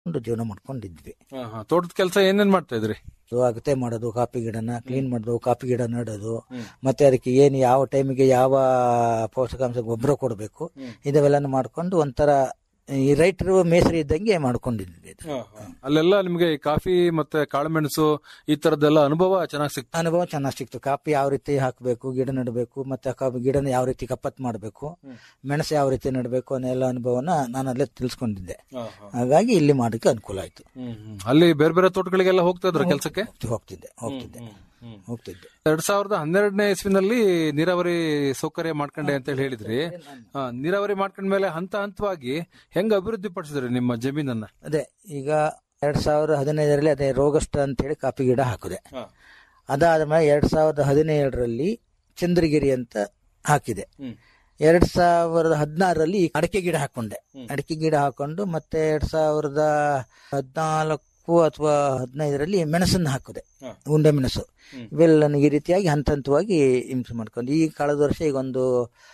ಒಂದು ಜೀವನ ಮಾಡ್ಕೊಂಡಿದ್ವಿ ಹಾ, ಹಾ. ತೋಟದ ಕೆಲಸ ಏನೇನ್ ಮಾಡ್ತಾ ಇದ್ರಿ ಸೊ ಅಗತೆ ಮಾಡೋದು ಕಾಫಿ ಗಿಡನ ಕ್ಲೀನ್ ಮಾಡೋದು ಕಾಫಿ ಗಿಡ ನೆಡೋದು ಮತ್ತೆ ಅದಕ್ಕೆ ಏನು ಯಾವ ಟೈಮಿಗೆ ಯಾವ ಪೋಷಕಾಂಶ ಗೊಬ್ಬರ ಕೊಡಬೇಕು ಇದವೆಲ್ಲ ಮಾಡ್ಕೊಂಡು ಒಂಥರ ಈ ರೈತರು ಮೇಸರಿ ಇದ್ದಂಗೆ ಮಾಡ್ಕೊಂಡಿದ್ವಿ ಇದು. ಅಲ್ಲೆಲ್ಲ ನಿಮ್ಗೆ ಈ ಕಾಫಿ ಮತ್ತೆ ಕಾಳುಮೆಣಸು ಈ ತರದ್ದೆಲ್ಲ ಅನುಭವ ಚೆನ್ನಾಗಿ ಸಿಕ್ತು ಅನುಭವ ಚೆನ್ನಾಗಿ ಸಿಕ್ತು ಕಾಫಿ ಯಾವ ರೀತಿ ಹಾಕಬೇಕು ಗಿಡ ನೆಡಬೇಕು ಮತ್ತೆ ಆ ಕಾಫಿ ಗಿಡನ ಯಾವ ರೀತಿ ಕಪ್ಪತ್ ಮಾಡಬೇಕು ಮೆಣಸು ಯಾವ ರೀತಿ ನೆಡಬೇಕು ಅನ್ನೋ ಎಲ್ಲ ಅನುಭವನ ನಾನು ಅಲ್ಲೇ ತಿಳ್ಸ್ಕೊಂಡಿದ್ದೆ ಹಾಗಾಗಿ ಇಲ್ಲಿ ಮಾಡೋಕೆ ಅನುಕೂಲ ಆಯ್ತು ಹ್ಮ್, ಹ್ಮ್. ಅಲ್ಲಿ ಬೇರೆ ಬೇರೆ ತೋಟಗಳಿಗೆಲ್ಲ ಹೋಗ್ತಾ ಇದ್ರ ಕೆಲಸಕ್ಕೆ ಹೋಗ್ತಿದ್ದೆ ಹೋಗ್ತಿದ್ದೆ ಹೋಗ್ತಿದ್ದೆ ಎರಡ್ ಸಾವಿರದ ಹನ್ನೆರಡನೇ ಇಸ್ವಿನಲ್ಲಿ ನೀರಾವರಿ ಸೌಕರ್ಯ ಮಾಡ್ಕೊಂಡೆ ಅಂತ ಹೇಳಿ ಹೇಳಿದ್ರಿ ಹಾ, ನೀರಾವರಿ ಮಾಡ್ಕೊಂಡ್ಮೇಲೆ ಹಂತ ಹಂತವಾಗಿ ಹೆಂಗ್ ಅಭಿವೃದ್ಧಿ ಪಡಿಸಿದ್ರಿ ನಿಮ್ಮ ಜಮೀನನ್ನ ಅದೇ ಈಗ ಎರಡ್ ಸಾವಿರದ ಹದಿನೈದರಲ್ಲಿ ಅದೇ ರೋಗಸ್ಟ ಅಂತೇಳಿ ಕಾಫಿ ಗಿಡ ಹಾಕಿದೆ ಅದಾದ್ಮೇಲೆ ಎರಡ್ ಸಾವಿರದ ಹದಿನೇಳರಲ್ಲಿ ಚಂದ್ರಗಿರಿ ಅಂತ ಹಾಕಿದೆ ಎರಡ್ ಸಾವಿರದ ಹದಿನಾರರಲ್ಲಿ ಅಡಿಕೆ ಗಿಡ ಹಾಕೊಂಡೆ ಅಡಿಕೆ ಗಿಡ ಹಾಕೊಂಡು ಮತ್ತೆ ಎರಡ್ ಸಾವಿರದ ಹದಿನಾಲ್ಕು ಅಥವಾ ಹದಿನೈದರಲ್ಲಿ ಮೆಣಸನ್ನು ಹಾಕಿದೆ ಉಂಡೆ ಮೆಣಸು ಇವೆಲ್ಲ ಈ ರೀತಿಯಾಗಿ ಹಂತ ಹಂತವಾಗಿ ಹಿಂಸೆ ಮಾಡ್ಕೊಂಡು ಈ ಕಳೆದ ವರ್ಷ ಈಗ ಒಂದು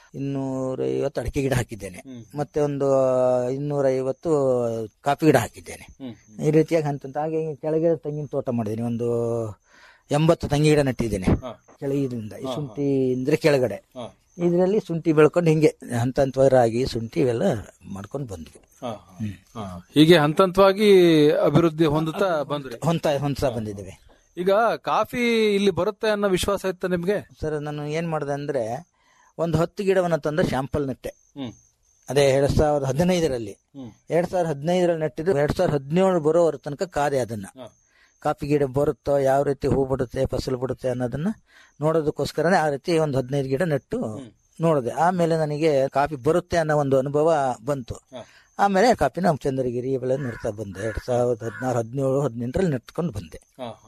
ಇನ್ನೂರ ಐವತ್ತು ಅಡಿಕೆ ಗಿಡ ಹಾಕಿದ್ದೇನೆ ಮತ್ತೆ ಒಂದು ಇನ್ನೂರ ಐವತ್ತು ಕಾಫಿ ಗಿಡ ಹಾಕಿದ್ದೇನೆ ಈ ರೀತಿಯಾಗಿ ಹಂತ ಹಂತ ಹಾಗೆ ಕೆಳಗೆ ತೆಂಗಿನ ತೋಟ ಮಾಡಿದ್ದೀನಿ ಒಂದು ಎಂಬತ್ತು ತೆಂಗಿ ಗಿಡ ನೆಟ್ಟಿದ್ದೇನೆ ಕೆಳಗಿನಿಂದ ಈ ಶುಂಠಿ ಅಂದ್ರೆ ಕೆಳಗಡೆ ಇದರಲ್ಲಿ ಶುಂಠಿ ಬೆಳ್ಕೊಂಡು ಹಿಂಗೆ ಹಂತ ಹಂತವಾಗಿ ರಾಗಿ ಶುಂಠಿ ಇವೆಲ್ಲ ಮಾಡ್ಕೊಂಡು ಬಂದ್ವಿ ಹಾ. ಹೀಗೆ ಹಂತ ಹಂತವಾಗಿ ಅಭಿವೃದ್ಧಿ ಹೊಂದುತ್ತಾ ಬಂದ್ರಿ ಹೊಂತ ಹೊಂದ್ತಾ ಬಂದಿದ್ದೇವೆ ಈಗ ಕಾಫಿ ಇಲ್ಲಿ ಬರುತ್ತೆ ಅನ್ನೋ ವಿಶ್ವಾಸ ಇತ್ತ ನಿಮ್ಗೆ ಸರ್ ನಾನು ಏನ್ ಮಾಡಿದೆ ಅಂದ್ರೆ ಒಂದು ಹತ್ತು ಗಿಡವನ್ನ ತಂದು ಶಾಂಪಲ್ ನೆಟ್ಟೆ ಹ್ಮ್. ಅದೇ ಎರಡ್ ಸಾವಿರದ ಹದಿನೈದರಲ್ಲಿ ಹ್ಮ್. ಎರಡ್ ಸಾವಿರದ ಹದಿನೈದರಲ್ಲಿ ನೆಟ್ಟಿದ್ದು ಎರಡ್ ಸಾವಿರದ ಹದಿನೇಳು ಬರೋವರ ತನಕ ಕಾದೆ ಅದನ್ನ ಹಾ. ಕಾಫಿ ಗಿಡ ಬರುತ್ತೋ ಯಾವ ರೀತಿ ಹೂ ಬಿಡುತ್ತೆ ಫಸಲು ಬಿಡುತ್ತೆ ಅನ್ನೋದನ್ನ ನೋಡೋದಕ್ಕೋಸ್ಕರನೇ ಆ ರೀತಿ ಒಂದು ಹದಿನೈದು ಗಿಡ ನೆಟ್ಟು ನೋಡಿದೆ ಆಮೇಲೆ ನನಗೆ ಕಾಫಿ ಬರುತ್ತೆ ಅನ್ನೋ ಒಂದು ಅನುಭವ ಬಂತು ಆಮೇಲೆ ಕಾಫಿ ನಾವು ಚಂದ್ರಗಿರಿ ಇವೆಲ್ಲ ನೆಡ್ತಾ ಬಂದೆ ಎರಡ್ ಸಾವಿರದ ಹದಿನಾರು ಹದಿನೇಳು ಹದಿನೆಂಟರಲ್ಲಿ ನೆಟ್ಕೊಂಡು ಬಂದೆ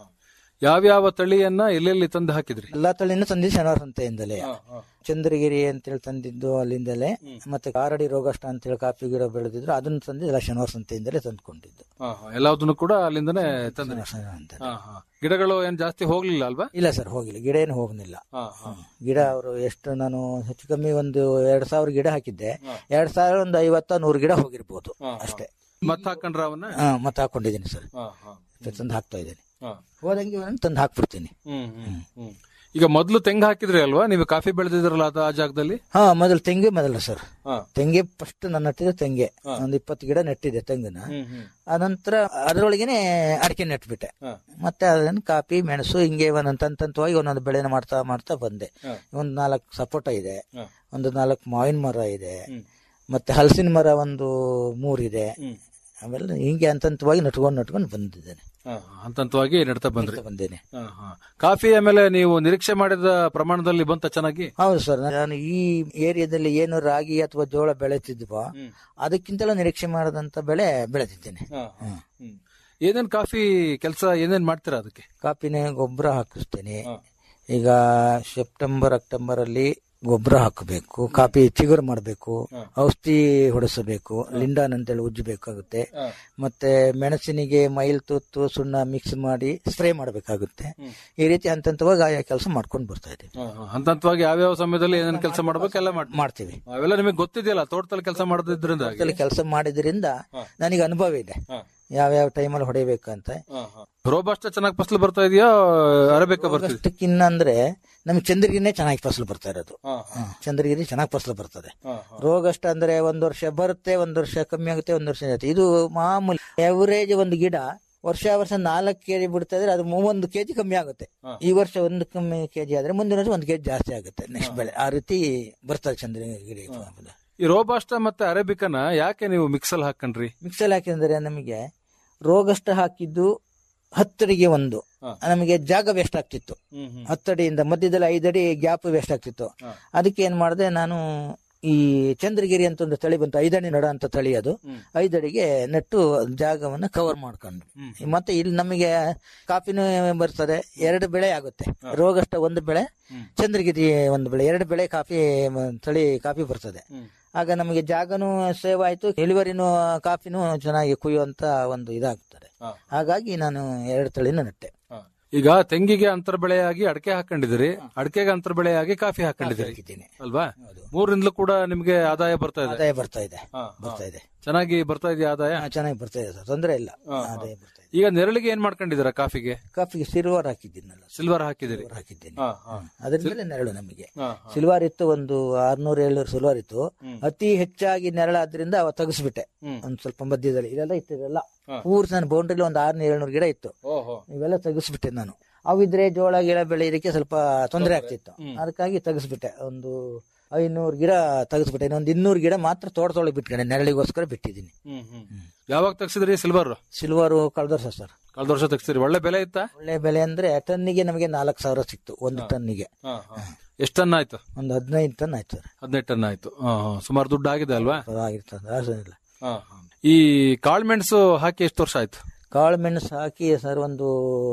ಯಾವ್ಯಾವ ತಳಿಯನ್ನ ಎಲ್ಲೆಲ್ಲಿ ತಂದು ಹಾಕಿದ್ರಿ ಎಲ್ಲಾ ತಳಿನೂ ತಂದಿದ್ದು ಶನಿವಾರ ಸಂತೆಯಿಂದಲೇ ಚಂದ್ರಗಿರಿ ಅಂತೇಳಿ ತಂದಿದ್ದು ಅಲ್ಲಿಂದಲೇ ಮತ್ತೆ ಕಾರಡಿ ರೋಗಷ್ಟ ಅಂತೇಳಿ ಕಾಫಿ ಗಿಡ ಬೆಳೆದಿದ್ರು ಅದನ್ನ ತಂದು ಎಲ್ಲ ಶನಿವಾರ ಸಂತೆಯಿಂದಲೇ ತಂದ್ಕೊಂಡಿದ್ದು ಎಲ್ಲದನ್ನು ಕೂಡ ಅಲ್ಲಿಂದನೇ ತಂದ್ರಿ ಶನಿವಾರ ಸಂತೆ. ಹಾ, ಹಾ. ಗಿಡಗಳು ಏನ್ ಜಾಸ್ತಿ ಹೋಗ್ಲಿಲ್ಲ ಅಲ್ವಾ ಇಲ್ಲ ಸರ್ ಹೋಗಿಲ್ಲ ಗಿಡ ಏನು ಹೋಗಲಿಲ್ಲ ಹಾ, ಹಾ. ಗಿಡ ಅವರು ಎಷ್ಟು ನಾನು ಹೆಚ್ಚು ಕಮ್ಮಿ ಒಂದು ಎರಡ್ ಸಾವಿರ ಗಿಡ ಹಾಕಿದ್ದೆ ಎರಡ್ ಸಾವಿರ ಒಂದು ಐವತ್ತ ನೂರು ಗಿಡ ಹೋಗಿರ್ಬೋದು ಅಷ್ಟೇ ಮತ್ ಹಾಕೊಂಡ್ರ ಅವನ್ನ ಹಾ ಮತ್ತೆ ಹಾಕೊಂಡಿದ್ದೀನಿ ಸರ್ ಹಾ, ಹಾ. ತಂದು ಹಾಕ್ತಾ ಇದ್ದೀನಿ ಹಾ. ಹೋದಂಗೆ ಒಂದೊಂದು ತಂದು ಹಾಕ್ಬಿಡ್ತೀನಿ ಹ್ಮ್, ಹ್ಮ್, ಹ್ಮ್. ಈಗ ಮೊದ್ಲು ತೆಂಗು ಹಾಕಿದ್ರಿ ಅಲ್ವಾ ನೀವು ಕಾಫಿ ಬೆಳೆದಿದ್ರಲ್ಲ ಅದು ಆ ಜಾಗದಲ್ಲಿ ಹಾ ಮೊದಲು ತೆಂಗೆ ಮೊದಲು ಸರ್ ಹಾ. ತೆಂಗೆ ಫಸ್ಟ್ ನನ್ನ ನೆಟ್ಟಿದ್ದು ತೆಂಗೆ ಒಂದು ಇಪ್ಪತ್ತು ಗಿಡ ನೆಟ್ಟಿದೆ ತೆಂಗಿನ ಅನಂತರ ಅದರೊಳಗೇನೆ ಅಡಿಕೆ ನೆಟ್ಬಿಟ್ಟೆ ಹಾ. ಮತ್ತೆ ಅದನ್ನ ಕಾಫಿ ಮೆಣಸು ಹಿಂಗೆ ಒಂದೊಂದು ತಂತ ತಂತವಾಗಿ ಒಂದೊಂದು ಬೆಳೆನ ಮಾಡ್ತಾ ಮಾಡ್ತಾ ಬಂದೆ ಹಾ. ಒಂದು ನಾಲ್ಕು ಸಪೋಟ ಇದೆ ಹಾ. ಒಂದು ನಾಲ್ಕು ಮಾವಿನ ಮರ ಇದೆ ಹ್ಮ್. ಮತ್ತೆ ಹಲಸಿನ ಮರ ಒಂದು ಮೂರಿದೆ ಹ್ಮ್. ಆಮೇಲೆ ಹಿಂಗೆ ಹಂತಂತವಾಗಿ ನಟ್ಕೊಂಡು ನಟ್ಕೊಂಡು ಬಂದಿದ್ದೇನೆ ಹಾ, ಹಂತ ಹಂತವಾಗಿ ನಡ್ತಾ ಬಂದ್ರಿ ಬಂದೇನೆ ಹಾ, ಹಾ. ಕಾಫಿ ಆಮೇಲೆ ನೀವು ನಿರೀಕ್ಷೆ ಮಾಡಿದ ಪ್ರಮಾಣದಲ್ಲಿ ಬಂತ ಚೆನ್ನಾಗಿ ಹೌದು ಸರ್ ನಾನು ಈ ಏರಿಯಾದಲ್ಲಿ ಏನು ರಾಗಿ ಅಥವಾ ಜೋಳ ಬೆಳೆತಿದ್ವೋ ಅದಕ್ಕಿಂತಲೂ ನಿರೀಕ್ಷೆ ಮಾಡದಂತ ಬೆಳೆ ಬೆಳೆದಿದ್ದೇನೆ ಹ್ಮ್. ಏನೇನ್ ಕಾಫಿ ಕೆಲಸ ಏನೇನ್ ಮಾಡ್ತೀರಾ ಅದಕ್ಕೆ ಕಾಪಿನ ಗೊಬ್ಬರ ಹಾಕಿಸ್ತೇನೆ ಈಗ ಸೆಪ್ಟೆಂಬರ್ ಅಕ್ಟೋಬರ್ ಅಲ್ಲಿ ಗೊಬ್ಬರ ಹಾಕಬೇಕು ಕಾಫಿ ಚಿಗುರು ಮಾಡಬೇಕು ಔಷಧಿ ಹೊಡೆಸಬೇಕು ಲಿಂಡಾನ್ ಅಂತೇಳಿ ಉಜ್ಜಬೇಕಾಗುತ್ತೆ ಮತ್ತೆ ಮೆಣಸಿನಿಗೆ ಮೈಲ್ ತುತ್ತು ಸುಣ್ಣ ಮಿಕ್ಸ್ ಮಾಡಿ ಸ್ಪ್ರೇ ಮಾಡಬೇಕಾಗುತ್ತೆ ಈ ರೀತಿ ಹಂತ ಹಂತವಾಗಿ ಆಯಾ ಕೆಲಸ ಮಾಡ್ಕೊಂಡು ಬರ್ತಾ ಇದ್ದೀವಿ ಹಾ, ಹಾ. ಹಂತ ಹಂತವಾಗಿ ಯಾವ್ಯಾವ ಸಮಯದಲ್ಲಿ ಏನೇನ್ ಕೆಲಸ ಮಾಡ್ಬೇಕೆಲ್ಲ ಮಾಡಿ ಮಾಡ್ತೀವಿ ಅವೆಲ್ಲ ನಿಮಗೆ ಗೊತ್ತಿದೆಯಲ್ಲ ತೋಟದಲ್ಲಿ ಕೆಲಸ ಮಾಡೋದ್ರಿಂದ ಕೆಲಸ ಮಾಡಿದ್ರಿಂದ ನನಗೆ ಅನುಭವ ಇದೆ ಯಾವ್ಯಾವ ಟೈಮಲ್ಲಿ ಹೊಡಿಬೇಕಂತ ರೋಬಾಸ್ಟ ಚೆನ್ನಾಗಿ ಫಸಲು ಬರ್ತಾ ಇದೆಯಾ ಅರಬೇಕಾ ಬರ್ತಿದೆ ಅಷ್ಟಕ್ಕಿನ್ನ ಅಂದ್ರೆ ನಮ್ಗೆ ಚಂದ್ರಗಿರಿನೇ ಚೆನ್ನಾಗಿ ಫಸಲು ಬರ್ತಾ ಇರೋದು ಹ್ಮ್. ಚಂದ್ರಗಿರಿ ಚೆನ್ನಾಗಿ ಫಸಲು ಬರ್ತದೆ ರೋಗ ಅಷ್ಟ ಅಂದ್ರೆ ಒಂದ್ ವರ್ಷ ಬರುತ್ತೆ ಒಂದ್ ವರ್ಷ ಕಮ್ಮಿ ಆಗುತ್ತೆ ಒಂದ್ ವರ್ಷ ಆಗುತ್ತೆ ಇದು ಮಾಮೂಲಿ ಎವರೇಜ್ ಒಂದು ಗಿಡ ವರ್ಷ ವರ್ಷ ನಾಲ್ಕು ಕೆಜಿ ಬಿಡ್ತಾ ಇದ್ರೆ ಅದು ಮೂವೊಂದು ಕೆಜಿ ಕಮ್ಮಿ ಆಗುತ್ತೆ ಈ ವರ್ಷ ಒಂದು ಕಮ್ಮಿ ಕೆಜಿ ಆದ್ರೆ ಮುಂದಿನ ವರ್ಷ ಒಂದು ಕೆಜಿ ಜಾಸ್ತಿ ಆಗುತ್ತೆ ನೆಕ್ಸ್ಟ್ ಬೆಳೆ ಆ ರೀತಿ ಬರ್ತದೆ ಚಂದ್ರಗಿರಿ ಈ ರೋಬಾಸ್ಟ ಮತ್ತೆ ಅರೇಬಿಕನ ಯಾಕೆ ನೀವು ಮಿಕ್ಸಲ್ ಹಾಕೊಂಡ್ರಿ ಮಿಕ್ಸಲ್ ಹಾಕಿದ್ರೆ ನಮಗೆ ರೋಗಷ್ಟ ಹಾಕಿದ್ದು ಹತ್ತಡಿಗೆ ಒಂದು ನಮಗೆ ಜಾಗ ವೇಸ್ಟ್ ಆಗ್ತಿತ್ತು ಹತ್ತಡಿಯಿಂದ ಮಧ್ಯದಲ್ಲಿ ಐದಡಿ ಗ್ಯಾಪ್ ವೇಸ್ಟ್ ಆಗ್ತಿತ್ತು ಅದಕ್ಕೆ ಏನ್ ಮಾಡಿದೆ ನಾನು ಈ ಚಂದ್ರಗಿರಿ ಅಂತ ಒಂದು ತಳಿ ಬಂತು ಐದಡಿ ನಡ ಅಂತ ತಳಿ ಅದು ಐದಡಿಗೆ ನೆಟ್ಟು ಜಾಗವನ್ನ ಕವರ್ ಮಾಡ್ಕೊಂಡ್ವಿ ಮತ್ತೆ ಇಲ್ಲಿ ನಮಗೆ ಕಾಫಿನೂ ಬರ್ತದೆ ಎರಡು ಬೆಳೆ ಆಗುತ್ತೆ ರೋಗಷ್ಟ ಒಂದು ಬೆಳೆ ಚಂದ್ರಗಿರಿ ಒಂದು ಬೆಳೆ ಎರಡು ಬೆಳೆ ಕಾಫಿ ಮ- ತಳಿ ಕಾಫಿ ಬರ್ತದೆ ಆಗ ನಮಗೆ ಜಾಗನೂ ಸೇವ್ ಆಯ್ತು ಇಳುವರಿನೂ ಕಾಫಿನೂ ಚೆನ್ನಾಗಿ ಕುಯ್ಯುವಂತ ಒಂದು ಇದಾಗ್ತದೆ ಹಾಗಾಗಿ ನಾನು ಎರಡು ತಳಿನೂ ನೆಟ್ಟೆ ಈಗ ತೆಂಗಿಗೆ ಅಂತರ ಬೆಳೆಯಾಗಿ ಅಡಕೆ ಹಾಕೊಂಡಿದಿರಿ ಅಡಕೆಗೆ ಅಂತರ ಬೆಳೆಯಾಗಿ ಕಾಫಿ ಹಾಕೊಂಡಿದಿರಿ ಹಾಕಿದ್ದೀನಿ ಅಲ್ವಾ ಮೂರಿಂದಲೂ ಕೂಡ ನಿಮ್ಗೆ ಆದಾಯ ಬರ್ತಾ ಇದೆ ಆದಾಯ ಬರ್ತಾ ಇದೆ ಹಾ, ಹಾ. ಬರ್ತಾ ಇದೆ ಚೆನ್ನಾಗಿ ಬರ್ತಾ ಇದೆಯಾ ಆದಾಯ ಹಾ, ಚೆನ್ನಾಗಿ ಬರ್ತಾ ಇದೆ ಸರ್ ತೊಂದರೆ ಇಲ್ಲ ಅದೇ ಬರ್ತಾ ಇದೆ ಈಗ ನೆರಳಿಗೆ ಏನ್ ಮಾಡ್ಕೊಂಡಿದ್ದೀರಾ ಕಾಫಿಗೆ ಕಾಫಿಗೆ ಸಿಲ್ವರ್ ಹಾಕಿದ್ದೀನಲ್ಲ ಸಿಲ್ವರ್ ಹಾಕಿದಿರಿ ಸಿಲ್ವರ್ ಹಾಕಿದ್ದೀನಿ ಅದರಿಂದಲೇ ನೆರಳು ನಮಗೆ ಹಾ, ಸಿಲ್ವರ್ ಇತ್ತು ಒಂದು ಆರ್ನೂರ ಏಳ್ನೂರು ಸಿಲ್ವರ್ ಇತ್ತು ಅತಿ ಹೆಚ್ಚಾಗಿ ನೆರಳಾದ್ರಿಂದ ಅವ ತೆಗಿಸ್ಬಿಟ್ಟೆ ಹ್ಮ್. ಒಂದ್ ಸ್ವಲ್ಪ ಮಧ್ಯದಲ್ಲಿ ಇದೆಲ್ಲ ಇತ್ತು ಇದೆಲ್ಲ ಹಾ. ಪೂರ್ತಿ ನನ್ನ ಬೌಂಡ್ರಿಲಿ ಒಂದು ಆರ್ನೂರ ಏಳ್ನೂರು ಗಿಡ ಇತ್ತು ಓಹೋ ಇವೆಲ್ಲ ತೆಗಿಸ್ಬಿಟ್ಟೆ ನಾನು ಅವಿದ್ರೆ ಜೋಳ ಗಿಡ ಬೆಳೆಯೋದಕ್ಕೆ ಸ್ವಲ್ಪ ತೊಂದರೆ ಆಗ್ತಿತ್ತು ಅದಕ್ಕಾಗಿ ತೆಗಿಸ್ಬಿಟ್ಟೆ ಒಂದು ಐನೂರು ಗಿಡ ತೆಗಿಸ್ಬಿಟ್ಟೆ ಇನ್ನೊಂದು ಇನ್ನೂರು ಗಿಡ ಮಾತ್ರ ತೋಟದೊಳಗೆ ಬಿಟ್ಕೊಂಡೆ ನೆರಳಿಗೋಸ್ಕರ ಬಿಟ್ಟಿದ್ದೀನಿ ಹ್ಮ್ ಹ್ಮ್ ಯಾವಾಗ ತೆಗ್ಸಿದ್ರಿ ಸಿಲ್ವರ್ ಸಿಲ್ವರು ಕಳೆದ ವರ್ಷ ಸರ್ ಕಳೆದ ವರ್ಷ ತೆಗ್ಸಿದ್ರಿ ಒಳ್ಳೆ ಬೆಲೆ ಇತ್ತಾ ಒಳ್ಳೆ ಬೆಲೆ ಅಂದ್ರೆ ಟನ್ನಿಗೆ ನಮಗೆ ನಾಲ್ಕು ಸಾವಿರ ಸಿಕ್ತು ಒಂದು ಟನ್ನಿಗೆ ಎಷ್ಟು ಟನ್ ಆಯ್ತು ಒಂದು ಹದಿನೈದು ಟನ್ ಆಯ್ತು ಸರ್ ಹದಿನೆಂಟು ಟನ್ ಆಯ್ತು ಹಾ, ಹಾ. ಸುಮಾರು ದುಡ್ಡು ಆಗಿದೆ ಅಲ್ವಾ ಆಗಿರ್ತದೆ ಅದೇನಿಲ್ಲ ಈ ಕಾಳ್ಮೆಣಸು ಹಾಕಿ ಎಷ್ಟು ವರ್ಷ ಆಯ್ತು ಕಾಳು ಮೆಣಸು ಹಾಕಿ ಸರ್ ಒಂದು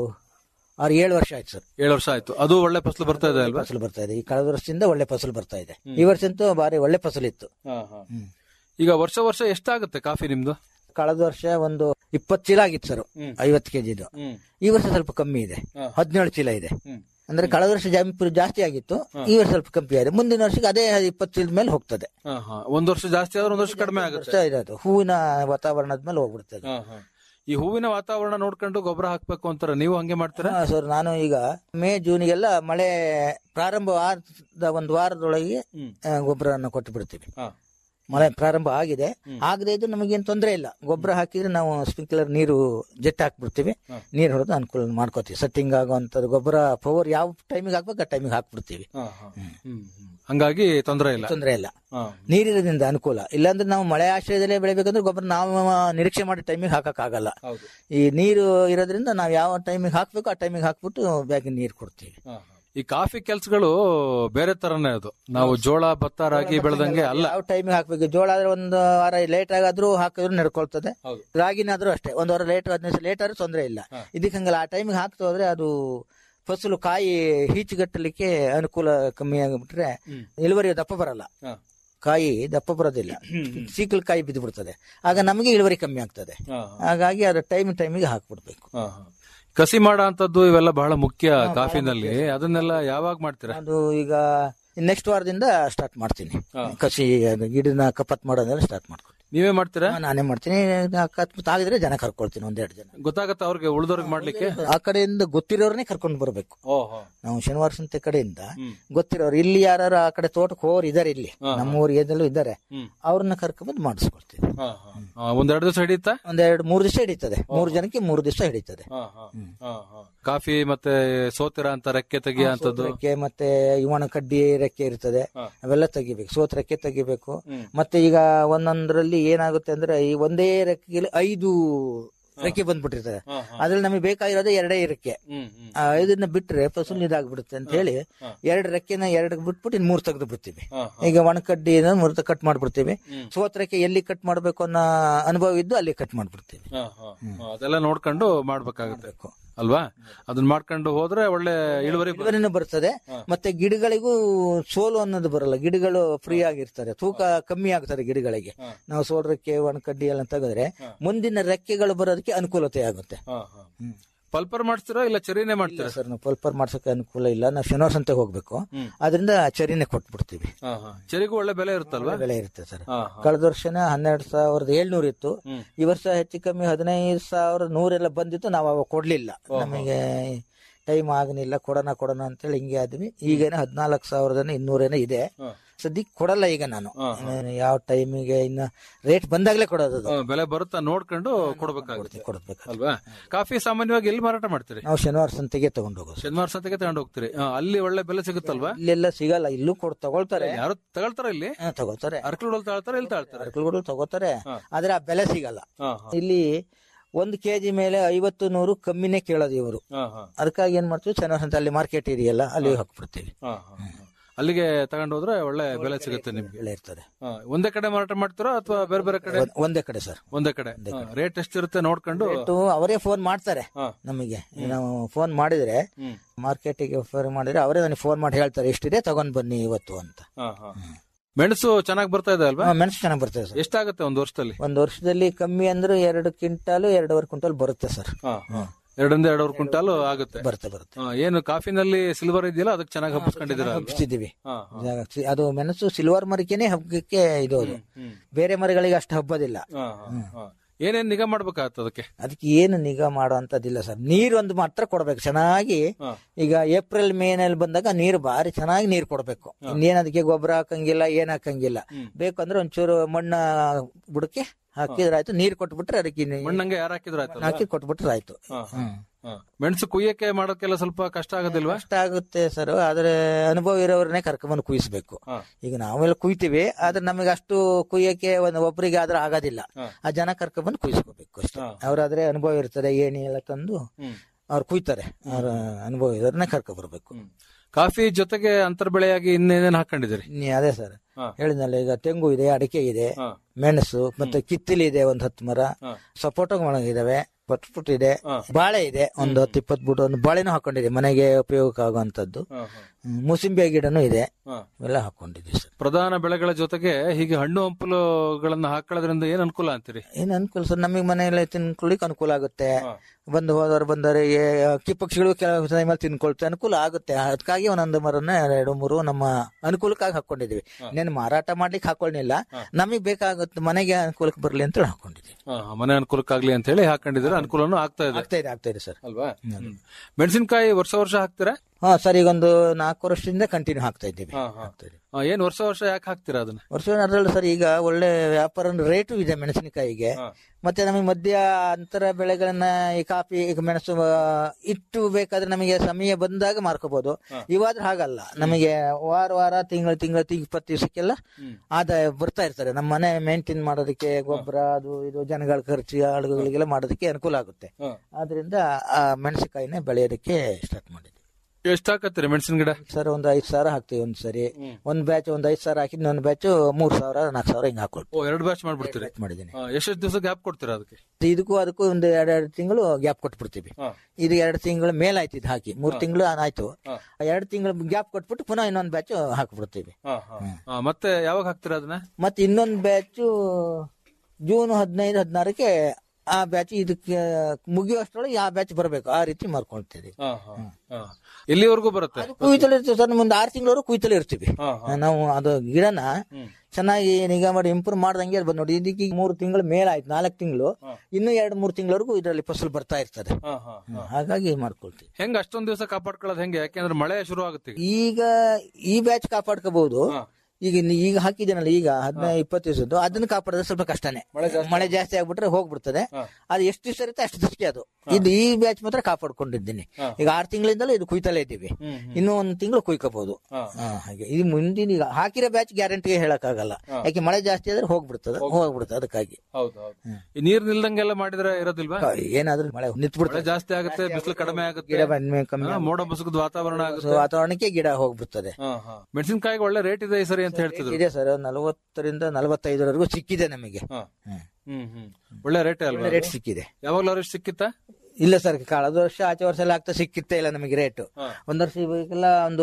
ಆರು ಏಳು ವರ್ಷ ಆಯ್ತು ಸರ್ ಏಳು ವರ್ಷ ಆಯ್ತು ಅದು ಒಳ್ಳೆ ಫಸಲು ಬರ್ತಾ ಇದೆ ಅಲ್ವಾ ಫಸಲು ಬರ್ತಾ ಇದೆ ಈ ಕಳೆದ ವರ್ಷದಿಂದ ಒಳ್ಳೆ ಫಸಲು ಬರ್ತಾ ಇದೆ ಈ ವರ್ಷ ಅಂತೂ ಭಾರಿ ಒಳ್ಳೆ ಫಸಲು ಇತ್ತು ಹ್ಮ್. ಈಗ ವರ್ಷ ವರ್ಷ ಎಷ್ಟಾಗುತ್ತೆ ಕಾಫಿ ನಿಮ್ದು ಕಳೆದ ವರ್ಷ ಒಂದು ಇಪ್ಪತ್ತು ಚೀಲ ಆಗಿತ್ತು ಸರ್ ಐವತ್ತು ಕೆಜಿದು ಈ ವರ್ಷ ಸ್ವಲ್ಪ ಕಮ್ಮಿ ಇದೆ ಹದಿನೇಳು ಚೀಲ ಇದೆ ಅಂದ್ರೆ ಕಳೆದ ವರ್ಷ ಜಾಂಪುರಿ ಜಾಸ್ತಿ ಆಗಿತ್ತು ಈ ವರ್ಷ ಸ್ವಲ್ಪ ಕಮ್ಮಿ ಆಗಿದೆ ಮುಂದಿನ ವರ್ಷಕ್ಕೆ ಅದೇ ಇಪ್ಪತ್ತು ಚೀಲದ ಮೇಲೆ ಹೋಗ್ತದೆ ಹಾ, ಹಾ. ಒಂದ್ ವರ್ಷ ಜಾಸ್ತಿ ಆದ್ರೆ ಒಂದ್ ವರ್ಷ ಕಡಿಮೆ ಆಗುತ್ತೆ ವರ್ಷ ಇರೋದು ಹೂವಿನ ವಾತಾವರಣದ ಮೇಲೆ ಹೋಗ್ಬಿಡ್ತದೆ ಹಾ, ಹಾ. ಈ ಹೂವಿನ ವಾತಾವರಣ ನೋಡ್ಕೊಂಡು ಗೊಬ್ಬರ ಹಾಕ್ಬೇಕು ಅಂತಾರ ನೀವು ಹಂಗೆ ಮಾಡ್ತೀರಾ ಹಾ, ಸರ್ ನಾನು ಈಗ ಮೇ ಜೂನ್ಗೆಲ್ಲ ಮಳೆ ಪ್ರಾರಂಭ ಆದ ಒಂದು ವಾರದೊಳಗೆ ಹ್ಮ್. ಆ, ಗೊಬ್ಬರವನ್ನು ಕೊಟ್ಟು ಬಿಡ್ತೀವಿ ಹಾ. ಮಳೆ ಪ್ರಾರಂಭ ಆಗಿದೆ ಆಗದೆ ಇದ್ದು ನಮಗೇನು ತೊಂದರೆ ಇಲ್ಲ ಗೊಬ್ಬರ ಹಾಕಿದ್ರೆ ನಾವು ಸ್ಪ್ರಿಂಕ್ಲರ್ ನೀರು ಜೆಟ್ ಹಾಕ್ಬಿಡ್ತೀವಿ ನೀರು ಹೊಡೆದು ಅನುಕೂಲ ಮಾಡ್ಕೋತೀವಿ ಸೆಟ್ಟಿಂಗ್ ಆಗುವಂಥದ್ದು ಗೊಬ್ಬರ ಪವರ್ ಯಾವ ಟೈಮಿಗೆ ಹಾಕ್ಬೇಕು ಆ ಟೈಮಿಗೆ ಹಾಕ್ಬಿಡ್ತೀವಿ ಹಾ, ಹಾ. ಹ್ಮ್, ಹ್ಮ್. ಹಂಗಾಗಿ ತೊಂದರೆ ಇಲ್ಲ ತೊಂದರೆ ಇಲ್ಲ ಹಾ. ನೀರಿರೋದ್ರಿಂದ ಅನುಕೂಲ ಇಲ್ಲಾಂದ್ರೆ ನಾವು ಮಳೆ ಆಶ್ರಯದಲ್ಲೇ ಬೆಳಿಬೇಕಂದ್ರೆ ಗೊಬ್ಬರ ನಾವು ನಿರೀಕ್ಷೆ ಮಾಡಿ ಟೈಮಿಗೆ ಹಾಕಕ್ಕಾಗಲ್ಲ ಹೌದು ಈ ನೀರು ಇರೋದ್ರಿಂದ ನಾವು ಯಾವ ಟೈಮಿಗೆ ಹಾಕ್ಬೇಕು ಆ ಟೈಮಿಗೆ ಹಾಕ್ಬಿಟ್ಟು ಬ್ಯಾಗ್ ನೀರು ಕೊಡ್ತೀವಿ ಹಾ, ಹಾ. ಈ ಕಾಫಿ ಕೆಲ್ಸಗಳು ಬೇರೆ ತರನೇ ಅದು ನಾವು ಜೋಳ ಭತ್ತ ರಾಗಿ ಬೆಳೆದಂಗೆ ಅಲ್ಲ ಯಾವ ಟೈಮಿಗೆ ಹಾಕ್ಬೇಕು ಜೋಳ ಆದ್ರೆ ಒಂದು ವಾರ ಲೇಟ್ ಆಗಾದ್ರೂ ಹಾಕಿದ್ರು ನಡ್ಕೊಳ್ತದೆ ಹೌದು. ರಾಗಿನಾದ್ರೂ ಅಷ್ಟೇ ಒಂದ್ ವಾರ ಲೇಟ್ ಹದಿನೈದು ದಿವಸ ಲೇಟ್ ಆದ್ರೂ ತೊಂದರೆ ಇಲ್ಲ ಇದಕ್ಕೆ ಹಂಗಲ್ಲ ಆ ಟೈಮಿಗೆ ಹಾಕ್ತಾ ಹೋದ್ರೆ ಅದು ಫಸಲು ಕಾಯಿ ಹೀಚುಗಟ್ಟಲಿಕ್ಕೆ ಅನುಕೂಲ ಕಮ್ಮಿ ಆಗಿಬಿಟ್ರೆ ಇಳುವರಿ ದಪ್ಪ ಬರಲ್ಲ ಹಾ. ಕಾಯಿ ದಪ್ಪ ಬರೋದಿಲ್ಲ ಸೀಕಲ್ ಕಾಯಿ ಬಿದ್ದು ಬಿಡ್ತದೆ ಆಗ ನಮಗೆ ಇಳುವರಿ ಕಮ್ಮಿ ಆಗ್ತದೆ ಹಾ, ಹಾಗಾಗಿ ಅದು ಟೈಮ್ ಟೈಮಿಗೆ ಹಾಕ್ಬಿಡ್ಬೇಕು ಹಾ, ಹಾ. ಕಸಿ ಮಾಡೋ ಅಂತದ್ದು ಇವೆಲ್ಲ ಬಹಳ ಮುಖ್ಯ ಕಾಫಿನಲ್ಲಿ ಅದನ್ನೆಲ್ಲ ಯಾವಾಗ ಮಾಡ್ತೀರಾ ಅದು ಈಗ ನೆಕ್ಸ್ಟ್ ವಾರದಿಂದ ಸ್ಟಾರ್ಟ್ ಮಾಡ್ತೀನಿ ಕಸಿ ಅದು ಗಿಡನ ಕಪತ್ ಮಾಡೋದೆಲ್ಲ ಸ್ಟಾರ್ಟ್ ಮಾಡ್ಕೊಳ್ತೀನಿ ನೀವೇ ಮಾಡ್ತೀರಾ ಹಾ, ನಾನೇ ಮಾಡ್ತೀನಿ ಅಕಸ್ಮಾತ್ ಆಗಿದ್ರೆ ಜನ ಕರ್ಕೊಳ್ತೀನಿ ಒಂದೆರಡು ಜನ ಗೊತ್ತಾಗತ್ತ ಅವ್ರಿಗೆ ಉಳ್ದವ್ರಿಗೆ ಮಾಡ್ಲಿಕ್ಕೆ ಆ ಕಡೆಯಿಂದ ಗೊತ್ತಿರೋರ್ನೇ ಕರ್ಕೊಂಡು ಬರಬೇಕು ಓಹೋ ನಾವು ಶನಿವಾರ ಸಂತೆ ಕಡೆಯಿಂದ ಗೊತ್ತಿರೋರು ಇಲ್ಲಿ ಯಾರು ಆ ಕಡೆ ತೋಟಕ್ಕೆ ಹೋಗೋರು ಇದಾರೆ ಇಲ್ಲಿ ನಮ್ಮ ಊರ್ ಏದಲ್ಲೂ ಇದ್ದಾರೆ ಹ್ಮ್. ಅವ್ರನ್ನ ಕರ್ಕೊಂಡ್ಬಂದು ಮಾಡಿಸ್ಕೊಳ್ತೀವಿ ಒಂದೆರಡು ದಿವಸ ಹಿಡಿಯುತ್ತಾ ಒಂದೆರಡು ಮೂರು ದಿವಸ ಹಿಡಿತದೆ ಮೂರು ಜನಕ್ಕೆ ಮೂರು ದಿವಸ ಹಿಡಿತದೆ ಕಾಫಿ ಮತ್ತೆ ಸೋತಿರ ಅಂತ ರೆಕ್ಕೆ ತೆಗಿಯ ಅಂತದ್ದು ರೆಕ್ಕೆ ಮತ್ತೆ ಇವಣ ಕಡ್ಡಿ ರೆಕ್ಕೆ ಇರ್ತದೆ ಅವೆಲ್ಲ ತೆಗಿಬೇಕು ಸೋತ್ ರೆಕ್ಕೆ ತೆಗಿಬೇಕು ಮತ್ತೆ ಈಗ ಒಂದೊಂದ್ರಲ್ಲಿ ಏನಾಗುತ್ತೆ ಅಂದ್ರೆ ಈ ಒಂದೇ ರೆಕ್ಕೆಗೆ ಐದು ರೆಕ್ಕೆ ಬಂದ್ಬಿಟ್ಟಿರ್ತದೆ ಅದ್ರಲ್ಲಿ ನಮಗೆ ಬೇಕಾಗಿರೋದೇ ಎರಡೇ ರೆಕ್ಕೆ ಹ್ಮ್ ಹ್ಮ್ ಆ ಇದನ್ನ ಬಿಟ್ರೆ ಫಸಲು ಇದಾಗ್ಬಿಡುತ್ತೆ ಅಂತ ಹೇಳಿ ಎರಡು ರೆಕ್ಕೆನ ಎರಡು ಬಿಟ್ಬಿಟ್ಟು ಇನ್ ಮೂರ್ ತೆಗೆದು ಬಿಡ್ತೀವಿ ಹಾ, ಈಗ ಒಣಕಡ್ಡಿ ಮೂರ್ತ ಕಟ್ ಮಾಡ್ಬಿಡ್ತೀವಿ ಸೋತ್ ರೆಕ್ಕೆ ಎಲ್ಲಿ ಕಟ್ ಮಾಡ್ಬೇಕು ಅನ್ನೋ ಅನುಭವ ಇದ್ದು ಅಲ್ಲಿ ಕಟ್ ಮಾಡ್ಬಿಡ್ತೀವಿ ಹಾ, ಹಾ, ಹಾ. ಅದೆಲ್ಲ ನೋಡ್ಕೊಂಡು ಮಾಡ್ಬೇಕಾಗುತ್ತೆ ಅಲ್ವಾ ಅದನ್ನ ಮಾಡ್ಕೊಂಡು ಹೋದ್ರೆ ಒಳ್ಳೆ ಇಳುವರಿ ಬರುತ್ತೆ. ಇಳುವರಿನೂ ಬರ್ತದೆ ಮತ್ತೆ ಗಿಡಗಳಿಗೂ ಸೋಲು ಅನ್ನೋದು ಬರಲ್ಲ ಗಿಡಗಳು ಫ್ರೀ ಆಗಿರ್ತಾರೆ ತೂಕ ಕಮ್ಮಿ ಆಗ್ತದೆ ಗಿಡಗಳಿಗೆ ನಾವು ಸೋಲ್ ರೆಕ್ಕೆ ಒಣಕಡ್ಡಿ ಎಲ್ಲ ತೆಗೆದ್ರೆ ಮುಂದಿನ ರೆಕ್ಕೆಗಳು ಬರೋದಕ್ಕೆ ಅನುಕೂಲತೆ ಆಗುತ್ತೆ ಹಾ, ಹಾ. ಪಲ್ಪರ್ ಮಾಡ್ತೀರಾ ಇಲ್ಲ ಚರಿನೇ ಮಾಡ್ತೀರಾ ಸರ್ ನಾವು ಪಲ್ಪರ್ ಮಾಡ್ಸೋಕೆ ಅನುಕೂಲ ಇಲ್ಲ ನಾವು ಶನಿವಾರ ಸಂತೆಗೆ ಹೋಗ್ಬೇಕು ಅದರಿಂದ ಚರಿನೇ ಕೊಟ್ಬಿಡ್ತೀವಿ ಹಾ, ಹಾ. ಚರಿಗೂ ಒಳ್ಳೆ ಬೆಲೆ ಇರುತ್ತಲ್ವಾ ಬೆಲೆ ಇರುತ್ತೆ ಸರ್ ಹಾ, ಕಳೆದ ವರ್ಷನ ಹನ್ನೆರಡು ಸಾವಿರದ ಏಳ್ನೂರು ಇತ್ತು ಈ ವರ್ಷ ಹೆಚ್ಚು ಕಮ್ಮಿ ಹದಿನೈದು ಸಾವಿರದ ನೂರೆಲ್ಲ ಬಂದಿತ್ತು ನಾವು ಅವಾಗ ಕೊಡ್ಲಿಲ್ಲ ನಮಗೆ ಟೈಮ್ ಆಗಲಿಲ್ಲ ಕೊಡೋಣ ಕೊಡೋಣ ಅಂತೇಳಿ ಹಿಂಗೆ ಆದ್ವಿ ಈಗೇನೆ ಹದಿನಾಲ್ಕು ಸಾವಿರದ ಇನ್ನೂರೇನೋ ಇದೆ ಸದ್ಯಕ್ಕೆ ಕೊಡಲ್ಲ ಈಗ ನಾನು ನಾನು ಯಾವ ಟೈಮಿಗೆ ಇನ್ನ ರೇಟ್ ಬಂದಾಗ್ಲೇ ಕೊಡೋದು ಅದು. ಹಾ, ಬೆಲೆ ಬರುತ್ತಾ ನೋಡ್ಕೊಂಡು ಕೊಡ್ಬೇಕಾಗುತ್ತೆ ಕೊಡ್ಬೇಕು ಅಲ್ವಾ ಕಾಫಿ ಸಾಮಾನ್ಯವಾಗಿ ಎಲ್ಲಿ ಮಾರಾಟ ಮಾಡ್ತೀರಿ ನಾವು ಶನಿವಾರ ಸಂತೆಗೆ ತಗೊಂಡು ಹೋಗೋದು ಶನಿವಾರ ಸಂತೆಗೆ ತಗೊಂಡು ಹೋಗ್ತೀರಿ ಹಾ, ಅಲ್ಲಿ ಒಳ್ಳೆ ಬೆಲೆ ಸಿಗುತ್ತಲ್ವಾ ಇಲ್ಲೆಲ್ಲ ಸಿಗಲ್ಲ ಇಲ್ಲೂ ಕೊಡ್ ತಗೊಳ್ತಾರೆ ಯಾರು ತಗೊಳ್ತಾರ ಇಲ್ಲಿ ಹಾ, ತಗೋತಾರೆ ಅರ್ಕಲ್ಗಳು ತಾಳ್ತಾರ ಇಲ್ಲಿ ತಾಳ್ತಾರೆ ಅರ್ಕಲ್ಗಳು ತಗೋತಾರೆ ಆದ್ರೆ ಆ ಬೆಲೆ ಸಿಗಲ್ಲ ಹಾ, ಇಲ್ಲಿ ಒಂದು ಕೆಜಿ ಮೇಲೆ ಐವತ್ತು ನೂರು ಕಮ್ಮಿನೇ ಕೇಳೋದು ಇವರು ಹಾ, ಹಾ, ಅದಕ್ಕಾಗಿ ಏನ್ ಮಾಡ್ತೀವಿ ಶನಿವಾರ ಸಂತೆ ಅಲ್ಲಿ ಮಾರ್ಕೆಟ್ ಇದೆಯಲ್ಲ ಅಲ್ಲಿ ಹಾಕ್ಬಿಡ್ತೀವಿ ಹಾ, ಹಾ, ಹಾ. ಅಲ್ಲಿಗೆ ತಗೊಂಡು ಹೋದ್ರೆ ಒಳ್ಳೆ ಬೆಲೆ ಸಿಗುತ್ತೆ ನಿಮ್ಗೆ ಬೆಳೆ ಇರ್ತದೆ ಹಾ, ಒಂದೇ ಕಡೆ ಮಾರಾಟ ಮಾಡ್ತೀರಾ ಅಥವಾ ಬೇರೆ ಬೇರೆ ಕಡೆ ಒಂದ್- ಒಂದೇ ಕಡೆ ಸರ್ ಒಂದೇ ಕಡೆ ರೇಟ್ ಎಷ್ಟಿರುತ್ತೆ ನೋಡ್ಕೊಂಡು ರೇಟು ಅವರೇ ಫೋನ್ ಮಾಡ್ತಾರೆ ಹಾ. ನಮಗೆ ನಾವು ಫೋನ್ ಮಾಡಿದ್ರೆ ಹ್ಮ್. ಮಾರ್ಕೆಟಿಗೆ ಫೋನ್ ಮಾಡಿದ್ರೆ ಅವರೇ ನನಗೆ ಫೋನ್ ಮಾಡಿ ಹೇಳ್ತಾರೆ ಎಷ್ಟಿದೆ ತಗೊಂಡ್ ಬನ್ನಿ ಇವತ್ತು ಅಂತ ಹಾ, ಹಾ. ಮೆಣಸು ಚೆನ್ನಾಗಿ ಬರ್ತಾ ಇದೆ ಅಲ್ವಾ ಹಾ, ಮೆಣಸು ಚೆನ್ನಾಗಿ ಬರ್ತದೆ ಸರ್ ಎಷ್ಟಾಗುತ್ತೆ ಒಂದ್ ವರ್ಷದಲ್ಲಿ ಒಂದ್ ವರ್ಷದಲ್ಲಿ ಕಮ್ಮಿ ಅಂದ್ರೆ ಎರಡು ಕ್ವಿಂಟಾಲು ಎರಡೂವರೆ ಕ್ವಿಂಟಲ್ ಬರುತ್ತೆ ಸರ್ ಹಾ, ಹಾ. ಎರಡರಿಂದ ಎರಡೂವರೆ ಕ್ವಿಂಟಾಲ್ ಆಗುತ್ತೆ ಬರುತ್ತೆ ಬರುತ್ತೆ ಆ, ಏನು ಕಾಫಿನಲ್ಲಿ ಸಿಲ್ವರ್ ಇದೆಯಲ್ಲ ಅದಕ್ಕೆ ಚೆನ್ನಾಗಿ ಹಬ್ಬಿಸ್ಕೊಂಡಿದ್ದೀರಾ ಅಲ್ವಾ? ಹಬ್ಬಿಸಿದ್ದೀವಿ ಹಾ, ಹಾ. ಜಾಗ- ಅದು ಮೆಣಸು ಸಿಲ್ವರ್ ಮರಕೆನೆ ಹಬ್ಬಕ್ಕೆ ಇದು ಅದು ಹ್ಮ್. ಬೇರೆ ಮರಗಳಿಗೆ ಅಷ್ಟು ಹಬ್ಬದಿಲ್ಲ ಹಾ, ಹಾ, ಹಾ. ಏನೇನ್ ನಿಗಾ ಮಾಡ್ಬೇಕಾಗತ್ತೆ ಅದಕ್ಕೆ ಅದಕ್ಕೆ ಏನು ನಿಗಾ ಮಾಡುವಂತದಿಲ್ಲ ಸರ್ ನೀರು ಒಂದು ಮಾತ್ರ ಕೊಡ್ಬೇಕು ಚೆನ್ನಾಗಿ ಹಾ. ಈಗ ಏಪ್ರಿಲ್ ಮೇ ನಲ್ಲಿ ಬಂದಾಗ ನೀರು ಭಾರಿ ಚೆನ್ನಾಗಿ ನೀರು ಕೊಡ್ಬೇಕು ಇನ್ನೇನ್ ಅದಕ್ಕೆ ಗೊಬ್ಬರ ಹಾಕಂಗಿಲ್ಲ ಏನ್ ಹಾಕಂಗಿಲ್ಲ ಬೇಕು ಅಂದ್ರೆ ಒಂಚೂರು ಮಣ್ಣ ಬುಡಕ್ಕೆ ಹಾಕಿದ್ರೆ ಆಯ್ತು ನೀರು ಕೊಟ್ಬಿಟ್ರೆ ಅದಕ್ಕೆ ಇನ್ನು ಮಣ್ಣಂಗೆ ಯಾರು ಹಾಕಿದ್ರು ಆಯ್ತಲ್ಲ ಹಾಕಿ ಕೊಟ್ಬಿಟ್ರೆ ಆಯ್ತು ಹಾ, ಹಾ, ಹಾ. ಮೆಣಸು ಕುಯ್ಯಕ್ಕೆ ಮಾಡೋಕೆಲ್ಲ ಸ್ವಲ್ಪ ಕಷ್ಟ ಆಗೋದಿಲ್ವಾ ಕಷ್ಟ ಆಗುತ್ತೆ ಸರ್ ಆದ್ರೆ ಅನುಭವ ಇರೋರನ್ನೇ ಕರ್ಕೊಂಡ್ಬಂದು ಕುಯಿಸ್ಬೇಕು ಹಾ. ಈಗ ನಾವೆಲ್ಲ ಕುಯ್ತೀವಿ ಆದ್ರೆ ನಮಗೆ ಅಷ್ಟು ಕುಯ್ಯಕ್ಕೆ ಒಂದು ಒಬ್ಬರಿಗೆ ಆದ್ರೆ ಆಗೋದಿಲ್ಲ ಹಾ. ಆ ಜನ ಕರ್ಕೊಂಡ್ಬಂದು ಕುಯಿಸ್ಕೋಬೇಕು ಅಷ್ಟೇ ಹಾ. ಅವ್ರಾದ್ರೆ ಅನುಭವ ಇರ್ತದೆ ಏಣಿ ಎಲ್ಲ ತಂದು ಹ್ಮ್. ಅವ್ರು ಕುಯ್ತಾರೆ ಅವ್ರ ಅನುಭವ ಇರೋರನ್ನೇ ಕರ್ಕೊಂಡ್ ಬರ್ಬೇಕು ಹ್ಮ್. ಕಾಫಿ ಜೊತೆಗೆ ಅಂತರ್ ಬೆಳೆಯಾಗಿ ಇನ್ನೇನೇನ್ ಹಾಕೊಂಡಿದ್ದೀರಿ ನೀ ಅದೇ ಸರ್ ಹಾ. ಹೇಳಿದ್ನಲ್ಲ ಈಗ ತೆಂಗು ಇದೆ ಅಡಿಕೆ ಇದೆ ಹಾ. ಮೆಣಸು ಮತ್ತೆ ಕಿತ್ತಿಲಿ ಇದೆ ಒಂದ್ ಹತ್ತು ಮರ ಹಾ. ಸಪೋಟ ಇದಾವೆ ಪಟ್ಪುಟ್ ಇದೆ ಹಾ. ಬಾಳೆ ಇದೆ ಒಂದು ಹತ್ತು ಇಪ್ಪತ್ತು ಬುಡ ಒಂದು ಬಾಳೆನೂ ಹಾಕೊಂಡಿದೆ ಮನೆಗೆ ಉಪಯೋಗಕ್ಕೆ ಆಗುವಂತದ್ದು ಹಾ, ಹಾ. ಹ್ಮ್, ಮೂಸಂಬಿ ಗಿಡನೂ ಇದೆ ಹಾ. ಇವೆಲ್ಲ ಹಾಕೊಂಡಿದ್ವಿ ಸರ್ ಪ್ರಧಾನ ಬೆಳೆಗಳ ಜೊತೆಗೆ ಹೀಗೆ ಹಣ್ಣು ಹಂಪಲುಗಳನ್ನ ಹಾಕೊಳ್ಳೋದ್ರಿಂದ ಏನ್ ಅನುಕೂಲ ಅಂತೀರಿ ಏನ್ ಅನುಕೂಲ ಸರ್ ನಮಗೆ ಮನೆಯಲ್ಲ ತಿನ್ಕೊಳ್ಳಿಕ್ ಅನುಕೂಲ ಆಗುತ್ತೆ ಹಾ. ಬಂದು ಹೋದವ್ರು ಬಂದವರಿಗೆ ಅಕ್ಕಿ ಪಕ್ಷಿಗಳು ಕೆಲವು ಟೈಮಲ್ಲಿ ತಿನ್ಕೊಳ್ತವೆ ಅನುಕೂಲ ಆಗುತ್ತೆ ಅದಕ್ಕಾಗಿ ಒಂದೊಂದು ಮರನ್ನ ಎರಡು ಮೂರು ನಮ್ಮ ಅನುಕೂಲಕ್ಕಾಗಿ ಹಾಕೊಂಡಿದ್ವಿ ಇನ್ನೇನು ಮಾರಾಟ ಮಾಡ್ಲಿಕ್ಕೆ ಹಾಕೊಳ್ಳಿಲ್ಲ ನಮಗೆ ಬೇಕಾಗುತ್ತೆ ಮನೆಗೆ ಅನುಕೂಲಕ್ಕೆ ಬರಲಿ ಅಂತ ಹೇಳಿ ಹಾಕೊಂಡಿದ್ವಿ ಹಾ, ಮನೆ ಅನುಕೂಲಕ್ಕಾಗ್ಲಿ ಅಂತ ಹೇಳಿ ಹಾಕೊಂಡಿದ್ರೆ ಅನುಕೂಲನೂ ಆಗ್ತಾ ಇದೆ ಆಗ್ತಾ ಇದೆ ಆಗ್ತಾ ಇದೆ ಸರ್ ಅಲ್ವಾ ಮೆಣಸಿನಕಾಯಿ ವರ್ಷ ವರ್ಷ ಹಾಕ್ತೀರಾ ಹಾ ಸರ್ ಈಗ ಒಂದು ನಾಲ್ಕು ವರ್ಷದಿಂದ ಕಂಟಿನ್ಯೂ ಹಾಕ್ತಾ ಇದ್ದೀವಿ ಹಾ, ಹಾ. ಹಾಕ್ತಾ ಇದ್ದೀವಿ. ಆ, ಏನ್ ವರ್ಷ ವರ್ಷ ಯಾಕೆ ಹಾಕ್ತೀರಾ ಅದನ್ನ ವರ್ಷ ಅದರಲ್ಲಿ ಸರ್ ಈಗ ಒಳ್ಳೆ ವ್ಯಾಪಾರ ರೇಟು ಇದೆ ಮೆಣಸಿನಕಾಯಿಗೆ ಹಾ. ಮತ್ತೆ ನಮಗೆ ಮಧ್ಯ ಅಂತರ ಬೆಳೆಗಳನ್ನ ಈ ಕಾಫಿ ಈಗ ಮೆಣಸು ಆ, ಇಟ್ಟು ಬೇಕಾದ್ರೆ ನಮಗೆ ಸಮಯ ಬಂದಾಗ ಮಾರ್ಕೋಬಹುದು ಇವಾದ್ರೆ ಹಾಗಲ್ಲ ನಮಗೆ ವಾರ ವಾರ ತಿಂಗಳು ತಿಂಗಳು ಇಪ್ಪತ್ತು ದಿವಸಕ್ಕೆಲ್ಲ ಆದಾಯ ಬರ್ತಾ ಇರ್ತಾರೆ ನಮ್ಮ ಮನೆ ಮೇಂಟೈನ್ ಮಾಡೋದಕ್ಕೆ ಗೊಬ್ಬರ ಅದು ಇದು ಜನಗಳ ಖರ್ಚು ಆಳುಗಳಿಗೆಲ್ಲ ಮಾಡೋದಕ್ಕೆ ಅನುಕೂಲ ಆಗುತ್ತೆ ಹಾ. ಆದ್ರಿಂದ ಆ ಮೆಣಸಿನಕಾಯಿನ ಬೆಳೆಯೋದಕ್ಕೆ ಸ್ಟಾರ್ಟ್ ಮಾಡಿದ್ವಿ ಎಷ್ಟ್ ಹಾಕತ್ತೀರಿ ಮೆಣಸಿನ ಗಿಡ ಸರ್ ಒಂದ್ ಐದ್ ಸಾವಿರ ಹಾಕ್ತಿವಿ ಒಂದ್ ಸರಿ ಒಂದ್ ಬ್ಯಾಚ್ ಒಂದ್ ಐದ್ ಸಾವಿರ ಹಾಕಿದ್ ಒಂದ್ ಬ್ಯಾಚ್ ಮೂರ್ ಸಾವಿರ ನಾಲ್ಕು ಸಾವಿರ ಹಿಂಗ್ ಹಾಕೊಳ್ತೀವಿ ಓ ಎರಡು ಬ್ಯಾಚ್ ಮಾಡ್ಬಿಡ್ತೀರಿ ಮಾಡಿದ್ದೀನಿ ಆ, ಎಷ್ಟೆಷ್ಟು ದಿವಸ ಗ್ಯಾಪ್ ಕೊಡ್ತೀರಾ ಅದಕ್ಕೆ ಇದಕ್ಕೂ ಅದಕ್ಕೂ ಒಂದು ಎರಡೆರಡು ತಿಂಗಳು ಗ್ಯಾಪ್ ಕೊಟ್ಬಿಡ್ತೀವಿ ಹಾ. ಇದು ಎರಡು ತಿಂಗಳು ಮೇಲಾಯ್ತು ಇದು ಹಾಕಿ ಮೂರ್ ತಿಂಗಳು ಆಯ್ತು ಹಾ. ಎರಡು ತಿಂಗಳು ಗ್ಯಾಪ್ ಕೊಟ್ಬಿಟ್ಟು ಪುನಃ ಇನ್ನೊಂದ್ ಬ್ಯಾಚ್ ಹಾಕ್ಬಿಡ್ತೀವಿ ಹಾ, ಹಾ. ಆ, ಮತ್ತೆ ಯಾವಾಗ ಹಾಕ್ತೀರಾ ಅದನ್ನ ಮತ್ತೆ ಇನ್ನೊಂದ್ ಬ್ಯಾಚ್ ಜೂನ್ ಹದಿನೈದು ಹದಿನಾರಕ್ಕೆ ಆ ಬ್ಯಾಚ್ ಇದಕ್ಕೆ ಮುಗಿಯುವಷ್ಟರೊಳಗೆ ಆ ಬ್ಯಾಚ್ ಬರಬೇಕು ಆ ರೀತಿ ಮಾಡ್ಕೊಳ್ತೀವಿ ಹಾ, ಹಾ, ಹಾ. ಎಲ್ಲಿವರೆಗೂ ಬರುತ್ತೆ ಅದು ಕುಯ್ತಲೇ ಇರ್ತೀವಿ ಸರ್ ಮುಂದೆ ಆರು ತಿಂಗಳವರೆಗೂ ಕುಯ್ತಲೇ ಇರ್ತೀವಿ ಹಾ, ನಾವು ಅದು ಗಿಡನ ಚೆನ್ನಾಗಿ ನಿಗಾ ಮಾಡಿ ಇಂಪ್ರೂವ್ ಮಾಡ್ದಂಗೆ ಬಂದ್ ನೋಡಿ ಇದಕ್ಕೆ ಈಗ ಮೂರು ತಿಂಗಳು ಮೇಲಾಯ್ತು ನಾಲ್ಕು ತಿಂಗಳು ಇನ್ನು ಎರಡು ಮೂರು ತಿಂಗಳವರೆಗೂ ಇದರಲ್ಲಿ ಫಸಲು ಬರ್ತಾ ಇರ್ತದೆ ಹಾ, ಹಾ, ಹಾ. ಹಾಗಾಗಿ ಮಾಡ್ಕೊಳ್ತೀವಿ ಹೆಂಗ್ ಅಷ್ಟೊಂದ್ ದಿವಸ ಕಾಪಾಡ್ಕೊಳ್ಳೋದು ಹೆಂಗೆ ಯಾಕೆಂದ್ರೆ ಮಳೆ ಶುರು ಆಗುತ್ತೆ ಈಗ. ಈಗ ಈ ಬ್ಯಾಚ್ ಕಾಪಾಡ್ಕೋಬಹುದು ಈಗ ಇನ್ನು ಈಗ ಹಾಕಿದ್ದೇನಲ್ಲ ಈಗ ಹದಿನೈದು ಇಪ್ಪತ್ತು ದಿವಸದ್ದು ಅದನ್ನ ಕಾಪಾಡೋದು ಸ್ವಲ್ಪ ಕಷ್ಟನೇ ಮಳೆ ಜಾಸ್ತಿ ಆಗ್ಬಿಟ್ರೆ ಹೋಗ್ಬಿಡ್ತದೆ ಅದು ಎಷ್ಟು ದಿವಸ ಇರುತ್ತೆ ಅಷ್ಟು ದಿವಸಕ್ಕೆ ಅದು ಇದು ಈ ಬ್ಯಾಚ್ ಮಾತ್ರ ಕಾಪಾಡ್ಕೊಂಡಿದ್ದೀನಿ ಈಗ ಆರು ತಿಂಗಳಿಂದಲೂ ಇದು ಕುಯ್ತಲೇ ಇದ್ದೀವಿ ಇನ್ನು ಒಂದು ತಿಂಗಳು ಕುಯ್ಕೋಬಹುದು ಹಾಗೆ ಇದು ಮುಂದಿನ ಈಗ ಹಾಕಿರೋ ಬ್ಯಾಚ್ ಗ್ಯಾರಂಟಿಗೆ ಹೇಳಕ್ಕಾಗಲ್ಲ ಯಾಕೆ ಮಳೆ ಜಾಸ್ತಿ ಆದ್ರೆ ಹೋಗ್ಬಿಡ್ತದೆ ಹೋಗ್ಬಿಡ್ತದೆ ಅದಕ್ಕಾಗಿ ಹೌದು ಹೌದು ಈ ನೀರ್ ನಿಲ್ದಂಗೆಲ್ಲ ಮಾಡಿದ್ರೆ ಇರೋದಿಲ್ವಾ ಏನಾದ್ರೂ ಮಳೆ ಮಳೆ ನಿಂತ್ಬಿಡ್ತದೆ ಜಾಸ್ತಿ ಆಗುತ್ತೆ ಬಿಸಿಲು ಕಡಿಮೆ ಆಗುತ್ತೆ ಗಿಡ ಬಂದ್ಮೇಲೆ ಕಮ್ಮಿ ಹಾ, ಮೋಡ ಮುಸುಕದ ವಾತಾವರಣ ಆಗುತ್ತೆ ವಾತಾವರಣಕ್ಕೆ ಗಿಡ ಹೋಗ್ಬಿಡ್ತದೆ ಮೆಣಸಿನಕಾಯಿಗೆ ಒಳ್ಳೆ ರೇಟ್ ಇದೆ ಈ ಸರಿ ಅಂತ ಹೇಳ್ತಿದ್ರು ಇದೆ ಸರ್ ನಲವತ್ತರಿಂದ ನಲವತ್ತೈದರವರೆಗೂ ಸಿಕ್ಕಿದೆ ನಮಗೆ ಹಾ. ಹ್ಮ್. ಹ್ಮ್ ಹ್ಮ್ ಒಳ್ಳೆ ರೇಟ್ ಅಲ್ವಾ ರೇಟ್ ಸಿಕ್ಕಿದೆ ಯಾವಾಗ್ಲೂ ಸಿಕ್ಕಿತ್ತಾ ಇಲ್ಲ ಸರ್ ಕಳೆದ ವರ್ಷ ಆಚೆ ವರ್ಷ ಎಲ್ಲ ಆಗ್ತಾ ಸಿಕ್ಕಿತ್ತೇ ಇಲ್ಲ ನಮಗೆ ರೇಟ್ ಹಾ. ಒಂದ್ ವರ್ಷ ಇವಾಗೆಲ್ಲ ಒಂದು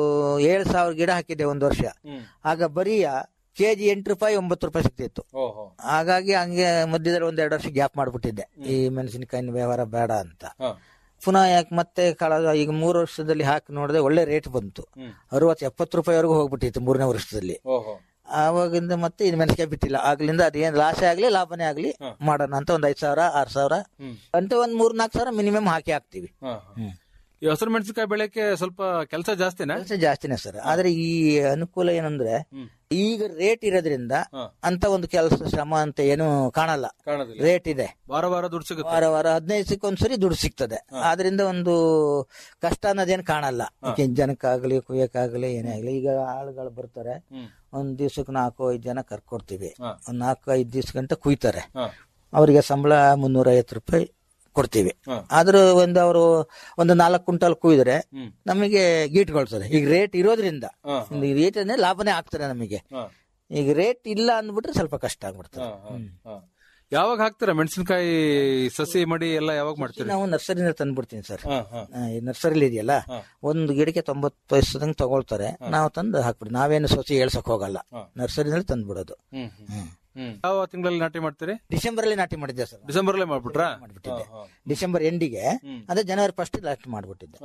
ಏಳು ಸಾವಿರ ಗಿಡ ಹಾಕಿದ್ದೆ ಒಂದ್ ವರ್ಷ ಹ್ಮ್ ಆಗ ಬರೀ ಕೆಜಿ ಎಂಟು ರೂಪಾಯಿ ಒಂಬತ್ತು ರೂಪಾಯಿ ಸಿಕ್ತಿತ್ತು ಓಹೋ ಹಾಗಾಗಿ ಹಂಗೆ ಮಧ್ಯದಲ್ಲಿ ಒಂದ್ ಎರಡು ವರ್ಷ ಗ್ಯಾಪ್ ಮಾಡ್ಬಿಟ್ಟಿದ್ದೆ ಈ ಮೆಣಸಿನಕಾಯಿನ ವ್ಯವಹಾರ ಬೇಡ ಅಂತ ಹಾ. ಪುನಃ ಯಾಕೆ ಮತ್ತೆ ಕಳೆದ ಈಗ ಮೂರು ವರ್ಷದಲ್ಲಿ ಹಾಕಿ ನೋಡಿದ್ರೆ ಒಳ್ಳೆ ರೇಟ್ ಬಂತು ಹ್ಮ್. ಅರವತ್ತು ಎಪ್ಪತ್ತು ರೂಪಾಯಿವರೆಗೂ ಹೋಗ್ಬಿಟ್ಟಿತ್ತು ಮೂರನೇ ವರ್ಷದಲ್ಲಿ ಓಹೋ ಆವಾಗಿಂದ ಮತ್ತೆ ಇದು ಮೆಣಸಿನಕಾಯಿ ಬಿಟ್ಟಿಲ್ಲ ಆಗ್ಲಿಂದ ಅದೇನ್ ಲಾಸೇ ಆಗ್ಲಿ ಲಾಭನೇ ಆಗ್ಲಿ ಮಾಡೋಣ ಅಂತ ಒಂದ್ ಐದ್ ಸಾವಿರ ಆರ್ ಸಾವಿರ ಹ್ಮ್. ಅಂತ ಒಂದ್ ಮೂರ್ ನಾಲ್ಕು ಸಾವಿರ ಮಿನಿಮಮ್ ಹಾಕಿ ಹಾಕ್ತಿವಿ ಹಾ, ಹಾ. ಈ ಹಸಿರು ಮೆಣಸಿನಕಾಯಿ ಬೆಳೆಯಕ್ಕೆ ಸ್ವಲ್ಪ ಕೆಲಸ ಜಾಸ್ತಿನಾ ಕೆಲಸ ಜಾಸ್ತಿನೇ ಸರ್ ಆದ್ರೆ ಈ ಅನುಕೂಲ ಏನಂದ್ರೆ ಹ್ಮ್. ಈಗ ರೇಟ್ ಇರೋದ್ರಿಂದ ಹಾ. ಅಂತ ಒಂದು ಕೆಲಸ ಶ್ರಮ ಅಂತ ಏನು ಕಾಣಲ್ಲ ಕಾಣೋದಿಲ್ಲ ರೇಟ್ ಇದೆ ವಾರ ವಾರ ದುಡ್ಡು ಸಿಗುತ್ತೆ ವಾರ ವಾರ ಹದಿನೈದು ಸಿಕ್ಕೊಂದ್ಸರಿ ದುಡ್ಡು ಸಿಗ್ತದೆ ಆದ್ರಿಂದ ಒಂದು ಕಷ್ಟ ಅನ್ನೋದೇನು ಕಾಣಲ್ಲ ಯಾಕೆ ಜನಕ್ಕಾಗಲಿ ಕುಯ್ಯಕ್ಕಾಗಲಿ ಏನೇ ಆಗ್ಲಿ ಈಗ ಆಳುಗಳು ಬರ್ತಾರೆ ಹ್ಮ್. ಒಂದ್ ದಿವ್ಸಕ್ಕೆ ನಾಲ್ಕು ಐದು ಜನ ಕರ್ಕೊಡ್ತೀವಿ ಹಾ. ಒಂದ್ ನಾಲ್ಕು ಐದು ದಿವ್ಸ ಗಂಟ ಕುಯ್ತಾರೆ ಹಾ. ಅವರಿಗೆ ಸಂಬಳ ಮುನ್ನೂರ ಐವತ್ತು ರೂಪಾಯಿ ಕೊಡ್ತೀವಿ ಹಾ. ಆದ್ರೂ ಒಂದು ಅವರು ಒಂದು ನಾಲ್ಕು ಕ್ವಿಂಟಲ್ ಕುಯ್ದ್ರೆ ಹ್ಮ್. ನಮಗೆ ಗೀಟ್ಕೊಳ್ತದೆ ಈಗ ರೇಟ್ ಇರೋದ್ರಿಂದ ಹಾ, ರೇಟ್ ಲಾಭನೇ ಆಗ್ತದೆ ನಮಗೆ ಹಾ. ಈಗ ರೇಟ್ ಇಲ್ಲ ಅಂದ್ಬಿಟ್ರೆ ಸ್ವಲ್ಪ ಕಷ್ಟ ಆಗ್ಬಿಡ್ತದೆ ಹಾ, ಹಾ, ಹಾ. ಯಾವಾಗ ಹಾಕ್ತೀರಾ ಮೆಣಸಿನಕಾಯಿ ಸಸಿ ಮಡಿ ಎಲ್ಲ ಯಾವಾಗ ಮಾಡ್ತೀರಿ ನಾವು ನರ್ಸರಿನ ತಂದ್ಬಿಡ್ತೀನಿ ಸರ್ ಹಾ, ಹಾ. ಈ ನರ್ಸರಿಲಿ ಇದೆಯಲ್ಲ ಹಾ. ಒಂದು ಗಿಡಕ್ಕೆ ತೊಂಬತ್ತು ಪೈಸದಂಗ್ ತಗೊಳ್ತಾರೆ ನಾವು ತಂದು ಹಾಕ್ಬಿಡಿ ನಾವೇನು ಸೊಸಿ ಹೇಳ್ಸಕ್ ಹೋಗಲ್ಲ ಹಾ. ನರ್ಸರಿನಲ್ಲಿ ತಂದ್ಬಿಡೋದು ಹ್ಮ್, ಹ್ಮ್. ಹ್ಮ್. ಯಾವ ತಿಂಗಳಲ್ಲಿ ನಾಟಿ ಮಾಡ್ತೀರಿ ಡಿಸೆಂಬರ್ ಅಲ್ಲಿ ನಾಟಿ ಮಾಡಿದ್ದೆ ಸರ್ ಡಿಸೆಂಬರ್ ಅಲ್ಲೇ ಮಾಡ್ಬಿಟ್ರಾ ಮಾಡ್ಬಿಟ್ಟಿದ್ದೆ ಡಿಸೆಂಬರ್ ಎಂಡಿಗೆ ಅದೇ ಜನವರಿ ಫಸ್ಟ್ ನಾಟಿ ಮಾಡ್ಬಿಟ್ಟಿದ್ದೆ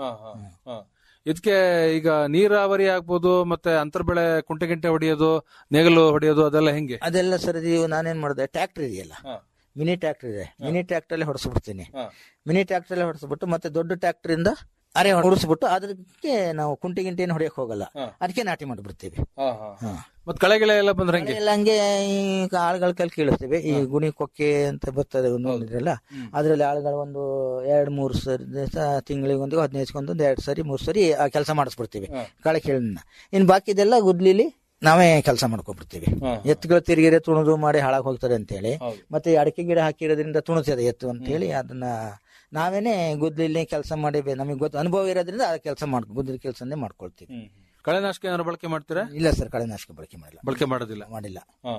ಇದಕ್ಕೆ ಈಗ ನೀರಾವರಿ ಆಗ್ಬೋದು ಮತ್ತೆ ಅಂತರ್ ಬೆಳೆ ಕುಂಟೆ ಗಿಂಟೆ ಹೊಡೆಯೋದು ನೇಗಲು ಹೊಡೆಯೋದು ಅದೆಲ್ಲ ಹೆಂಗೆ ಅದೆಲ್ಲ ಸರ್ ಇದು ನಾನೇನ್ ಮಾಡಿದೆ ಟ್ರ್ಯಾಕ್ಟರ್ ಇದೆಯಲ್ಲ ಮಿನಿ ಟ್ರ್ಯಾಕ್ಟರ್ ಇದೆ ಮಿನಿ ಟ್ರ್ಯಾಕ್ಟರ್ ಅಲ್ಲಿ ಹೊಡೆಸ್ಬಿಡ್ತೀನಿ ಮಿನಿ ಟ್ರ್ಯಾಕ್ಟರ್ ಅಲ್ಲಿ ಹೊಡೆಸ್ಬಿಟ್ಟು ಮತ್ತೆ ದೊಡ್ಡ ಟ್ರ್ಯಾಕ್ಟರ್ ಇಂದ ಅರೆ ಹೊಡಿಸ್ಬಿಟ್ಟು ಅದಕ್ಕೆ ನಾವು ಕುಂಟಿ ಗಿಂಟಿ ಏನು ಹೊಡೆಯಕ್ ಹೋಗಲ್ಲ ಅದಕ್ಕೆ ನಾಟಿ ಮಾಡಿಬಿಡ್ತೀವಿ ಹಾ. ಮತ್ ಕಳೆ ಗಿಳೆ ಎಲ್ಲ ಬಂದ್ರೆ ಹೆಂಗೆ ಎಲ್ಲ ಹಂಗೆ ಈ ಆಳುಗಳ ಕೈಲಿ ಕೀಳಿಸ್ತೀವಿ ಈ ಗುಣಿ ಕೊಕ್ಕೆ ಅಂತ ಬರ್ತದೆ ನೋಡಿದ್ರಲ್ಲ ಅದ್ರಲ್ಲಿ ಆಳುಗಳು ಒಂದು ಎರಡ್ ಮೂರು ಸರಿ ತಿಂಗಳಿಗೆ ಒಂದು ಹದಿನೈದು ಒಂದು ಎರಡ್ ಸರಿ ಮೂರ್ ಸರಿ ಆ ಕೆಲಸ ಮಾಡಿಸ್ಬಿಡ್ತೀವಿ ಕಳೆ ಕೀಳನ್ನ ಇನ್ ಬಾಕಿದೆಲ್ಲ ಗುದ್ಲಿಲಿ ನಾವೇ ಕೆಲಸ ಮಾಡ್ಕೊಬಿಡ್ತೀವಿ ಎತ್ತುಗಳು ತಿರುಗಿರೆ ತುಣುದು ಮಾಡಿ ಹಾಳಾಗಿ ಹೋಗ್ತದೆ ಅಂತ ಹೇಳಿ ಮತ್ತೆ ಈ ಅಡಿಕೆ ಗಿಡ ಹಾಕಿರೋದ್ರಿಂದ ತುಣುತ್ತದೆ ಎತ್ತು ಅಂತ ಹೇಳಿ ಅದನ್ನ ನಾವೇನೆ ಗುದ್ಲಿಲಿ ಕೆಲಸ ಮಾಡಿ ಬೆ- ನಮಗೆ ಗೊತ್ತು ಅನುಭವ ಇರೋದ್ರಿಂದ ಆ ಕೆಲಸ ಮಾಡ್ ಗುದ್ದಲಿ ಕೆಲಸನೇ ಮಾಡ್ಕೊಳ್ತೀವಿ ಕಳೆನಾಶಕ ಏನಾದ್ರು ಬಳಕೆ ಮಾಡ್ತೀರಾ ಇಲ್ಲ ಸರ್ ಕಳೆನಾಶಕ ಬಳಕೆ ಮಾಡಿಲ್ಲ ಬಳಕೆ ಮಾಡೋದಿಲ್ಲ ಮಾಡಿಲ್ಲ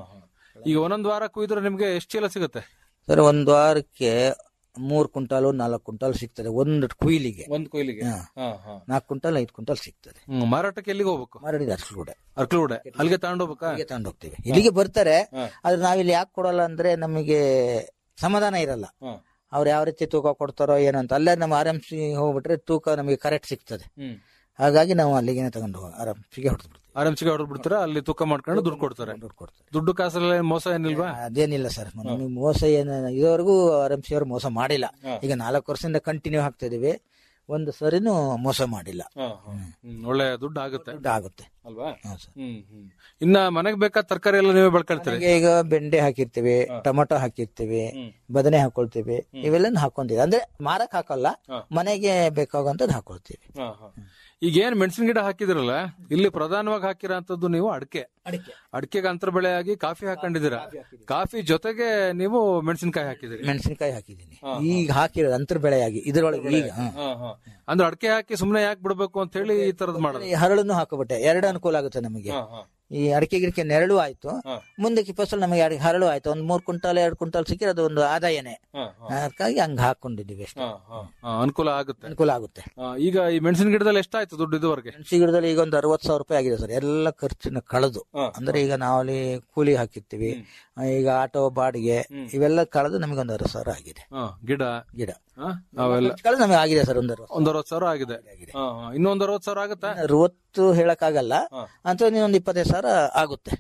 ಈಗ ಒಂದೊಂದ್ ವಾರ ಕುಯ್ದ್ರೆ ನಿಮ್ಗೆ ಎಷ್ಟು ಚೀಲ ಸಿಗುತ್ತೆ ಸರ್ ಒಂದು ವಾರಕ್ಕೆ ಮೂರ್ ಕ್ವಿಂಟಾಲು ನಾಲ್ಕು ಕ್ವಿಂಟಾಲ್ ಸಿಗ್ತದೆ ಒಂದು ಕುಯ್ಲಿಗೆ ಒಂದ್ ಕೊಯ್ಲಿಗೆ ಹಾ. ನಾಲ್ಕು ಕ್ವಿಂಟಾಲ್ ಐದು ಕ್ವಿಂಟಾಲ್ ಸಿಗ್ತದೆ ಹ್ಮ್, ಮಾರಾಟಕ್ಕೆ ಎಲ್ಲಿಗೆ ಹೋಗ್ಬೇಕು ಮರಡಿದ ಅಷ್ಟು ಕೂಡ ಅರ್ಕಲೂಡೆ ಅಲ್ಲಿಗೆ ತಗೊಂಡೋಗ್ಬೇಕಾ ಇಲ್ಲಿಗೆ ತಗೊಂಡು ಹೋಗ್ತೀವಿ ಇಲ್ಲಿಗೆ ಬರ್ತಾರೆ ಆದ್ರೆ ನಾವಿಲ್ಲಿ ಯಾಕೆ ಕೊಡಲ್ಲ ಅಂದ್ರೆ ನಮಗೆ ಸಮಾಧಾನ ಇರಲ್ಲ ಅವ್ರು ಯಾವ ರೀತಿ ತೂಕ ಕೊಡ್ತಾರೋ ಏನೋ ಅಂತ ಅಲ್ಲೇ ನಮ್ಮ ಆರ್ ಎಂ ಸಿ ಹೋಗ್ಬಿಟ್ರೆ ತೂಕ ನಮಗೆ ಕರೆಕ್ಟ್ ಸಿಗ್ತದೆ ಹಾಗಾಗಿ ನಾವು ಅಲ್ಲಿಗೆ ತಗೊಂಡು ಆರ್ ಎಂ ಸಿಗೆ ಹೊಡೆದ್ಬಿಡ್ತೀವಿ ಆರಾಮ್ಸಿಗೆ ಹೊಡೆದ್ ಬಿಡ್ತೀರಾ ಅಲ್ಲಿ ತೂಕ ಮಾಡ್ಕೊಂಡು ದುಡ್ಡು ಕೊಡ್ತಾರೆ ದುಡ್ಡು ಕೊಡ್ತಾರೆ ದುಡ್ಡು ಕಾಸಲ್ಲಿ ಮೋಸ ಏನಿಲ್ವಾ ಅದೇನಿಲ್ಲ ಸರ್ ನಮಗೆ ಮೋಸ ಏನು ಇದುವರೆಗೂ ಆರ್ ಎಂ ಸಿ ಅವರು ಮೋಸ ಮಾಡಿಲ್ಲ ಈಗ ನಾಲ್ಕು ವರ್ಷದಿಂದ ಕಂಟಿನ್ಯೂ ಹಾಕ್ತಾ ಇದೀವಿ ಒಂದು ಸರಿನೂ ಮೋಸ ಮಾಡಿಲ್ಲ ಹ್ಮ್, ಒಳ್ಳೆ ದುಡ್ಡು ಆಗುತ್ತೆ ದುಡ್ಡು ಆಗುತ್ತೆ ಅಲ್ವಾ ಹಾ ಸರ್ ಹ್ಮ್ ಹ್ಮ್ ಇನ್ನ ಮನೆಗ್ ಬೇಕಾದ ತರಕಾರಿ ಎಲ್ಲ ನೀವೇ ಬೆಳ್ಕೊಳ್ತೀರಿ ಈಗ ಈಗ ಬೆಂಡೆ ಹಾಕಿರ್ತೀವಿ ಟೊಮೊಟೊ ಹಾಕಿರ್ತೀವಿ ಬದನೆ ಹಾಕೊಳ್ತೀವಿ ಇವೆಲ್ಲ ಹಾಕೊಂತೀವಿ ಅಂದ್ರೆ ಮಾರಕ್ ಹಾಕಲ್ಲ ಮನೆಗೆ ಬೇಕಾಗುವಂತದ್ದು ಹಾಕೊಳ್ತೀವಿ ಈಗ ಏನ್ ಮೆಣಸಿನ ಗಿಡ ಹಾಕಿದಿರಲ್ಲ ಇಲ್ಲಿ ಪ್ರಧಾನವಾಗಿ ಹಾಕಿರೋಂಥದ್ದು ನೀವು ಅಡಿಕೆ ಅಡಿಕೆ ಅಡಿಕೆಗೆ ಅಂತರ ಬೆಳೆಯಾಗಿ ಕಾಫಿ ಹಾಕೊಂಡಿದ್ದೀರಾ ಕಾಫಿ ಜೊತೆಗೆ ನೀವು ಮೆಣಸಿನಕಾಯಿ ಹಾಕಿದಿರಿ ಮೆಣಸಿನಕಾಯಿ ಹಾಕಿದ್ದೀನಿ ಈಗ ಹಾಕಿರೋದು ಅಂತರ ಬೆಳೆಯಾಗಿ ಇದ್ರೊಳಗೆ ಈಗ ಹಾ. ಅಂದ್ರೆ ಅಡಿಕೆ ಹಾಕಿ ಸುಮ್ನೆ ಯಾಕೆ ಬಿಡ್ಬೇಕು ಅಂತ ಹೇಳಿ ಈ ತರದ್ ಮಾಡೋದು ಈ ಹರಳನ್ನು ಹಾಕೋಬಿಟ್ಟೆ ಎರಡು ಅನುಕೂಲ ಆಗುತ್ತೆ ನಮಗೆ ಈ ಅಡಿಕೆ ಗಿಡಕ್ಕೆ ನೆರಳು ಆಯ್ತು ಮುಂದಕ್ಕೆ ಫಸಲು ನಮಗೆ ಎರಡು ಹರಳು ಆಯ್ತು ಒಂದ್ ಮೂರ್ ಕ್ವಿಂಟಾಲ್ ಎರಡು ಕ್ವಿಂಟಾಲ್ ಸಿಕ್ಕಿದ್ರೆ ಅದು ಒಂದು ಆದಾಯನೇ ಅದಕ್ಕಾಗಿ ಹಂಗ ಹಾಕೊಂಡಿದ್ದೀವಿ ಅಷ್ಟೇ ಹಾ, ಅನುಕೂಲ ಆಗುತ್ತೆ ಅನುಕೂಲ ಆಗುತ್ತೆ ಆ, ಈಗ ಈ ಮೆಣಸಿನ ಗಿಡದಲ್ಲಿ ಎಷ್ಟಾಯ್ತು ದುಡ್ಡು ಇದುವರೆಗೆ ಮೆಣಸಿ ಗಿಡದಲ್ಲಿ ಈಗ ಒಂದು ಅರವತ್ತು ಸಾವಿರ ರೂಪಾಯಿ ಆಗಿದೆ ಸರ್ ಎಲ್ಲ ಖರ್ಚಿನ ಕಳೆದು ಅಂದ್ರೆ ಈಗ ನಾವಲ್ಲಿ ಕೂಲಿ ಹಾಕಿರ್ತೀವಿ ಆ, ಈಗ ಆಟೋ ಬಾಡಿಗೆ ಇವೆಲ್ಲ ಕಳೆದು ನಮಗೆ ಒಂದು ಅರವತ್ತು ಸಾವಿರ ಆಗಿದೆ ಹಾ, ಗಿಡ ಗಿಡ ಆ, ಅವೆಲ್ಲ ಖರ್ಚು ಕಳೆದು ನಮಗೆ ಆಗಿದೆ ಸರ್ ಒಂದು ಅರವತ್ತು ಒಂದ್ ಅರವತ್ ಸಾವಿರ ಆಗಿದೆ ಹಾ, ಹಾ. ಇನ್ನೊಂದ್ ಅರವತ್ ಸಾವಿರ ಆಗುತ್ತಾ ಅರವತ್ತು ಹೇಳಕ್ಕಾಗಲ್ಲ ಅಂತ ಒಂದು ಇಪ್ಪತ್ತೈದು ಸಾವಿರ ಆಗುತ್ತೆ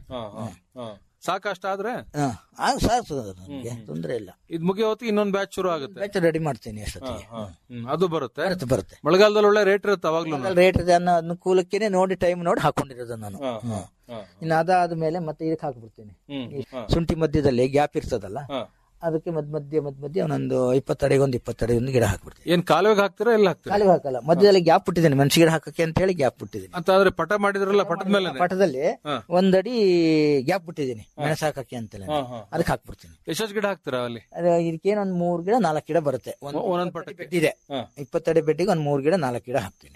ಸಾಕಷ್ಟಾದ್ರೆ ಹಾ ಆಗ ಸಾಕು ನಮಗೆ ತೊಂದರೆ ಇಲ್ಲ ಇದ್ ಮುಗಿಯೋ ಹೊತ್ತಿಗೆ ಇನ್ನೊಂದ್ ಬ್ಯಾಚ್ ಶುರು ಆಗುತ್ತೆ ವೆಚ್ಚ ರೆಡಿ ಮಾಡ್ತೀನಿ ಅಷ್ಟೊತ್ತಿಗೆ ಹ್ಮ್, ಅದು ಬರುತ್ತೆ ಬರುತ್ತೆ ಬರುತ್ತೆ ಮಳೆಗಾಲದಲ್ಲಿ ಒಳ್ಳೆ ರೇಟ್ ಇರುತ್ತೆ ಅವಾಗ್ಲೂ ರೇಟ್ ಇದೆ ಅನ್ನೋ ಅನುಕೂಲಕ್ಕೇನೆ ನೋಡಿ ಟೈಮ್ ನೋಡಿ ಹಾಕೊಂಡಿರೋದು ನಾನು ಹ್ಮ್. ಇನ್ನು ಅದಾದ ಮೇಲೆ ಮತ್ತೆ ಇದಕ್ಕೆ ಹಾಕ್ಬಿಡ್ತೀನಿ ಈ ಶುಂಠಿ ಮಧ್ಯದಲ್ಲಿ ಗ್ಯಾಪ್ ಇರ್ತದಲ್ಲ ಅದಕ್ಕೆ ಮಧ್ಯ ಮಧ್ಯ ಮಧ್ಯ ಮಧ್ಯ ಒಂದೊಂದು ಇಪ್ಪತ್ತಡಿಗೆ ಒಂದು ಇಪ್ಪತ್ತಡಿ ಒಂದು ಗಿಡ ಹಾಕ್ಬಿಡ್ತೀನಿ ಏನ್ ಕಾಲುವೆಗೆ ಹಾಕ್ತೀರಾ ಎಲ್ಲ ಹಾಕ್ತೀರಾ ಖಾಲಿ ಹಾಕಲ್ಲ ಮಧ್ಯದಲ್ಲಿ ಗ್ಯಾಪ್ ಬಿಟ್ಟಿದ್ದೀನಿ ಮೆಣಸು ಗಿಡ ಹಾಕಕ್ಕೆ ಅಂತ ಹೇಳಿ ಗ್ಯಾಪ್ ಬಿಟ್ಟಿದ್ದೀನಿ ಅಂತ ಆದ್ರೆ ಪಟ ಮಾಡಿದ್ರಲ್ಲ ಪಟದ ಮೇಲೆ ಪಟದಲ್ಲಿ ಒಂದಡಿ ಗ್ಯಾಪ್ ಬಿಟ್ಟಿದ್ದೀನಿ ಮೆಣಸು ಹಾಕಕ್ಕೆ ಅಂತೇಳಿ ಅದಕ್ಕೆ ಹಾಕ್ಬಿಡ್ತೀನಿ ಎಷ್ಟೆಷ್ಟು ಗಿಡ ಹಾಕ್ತೀರಾ ಅಲ್ಲಿ ಅದು ಇದಕ್ಕೇನು ಒಂದ್ ಮೂರ್ ಗಿಡ ನಾಲ್ಕು ಗಿಡ ಬರುತ್ತೆ ಒಂದು ಒಂದೊಂದ್ ಪಟಕ್ಕೆ ಬೆಡ್ ಇದೆ ಇಪ್ಪತ್ತಡಿ ಬೆಡ್ಡಿಗೆ ಒಂದ್ ಮೂರ್ ಗಿಡ ನಾಲ್ಕು ಗಿಡ ಹಾಕ್ತೀನಿ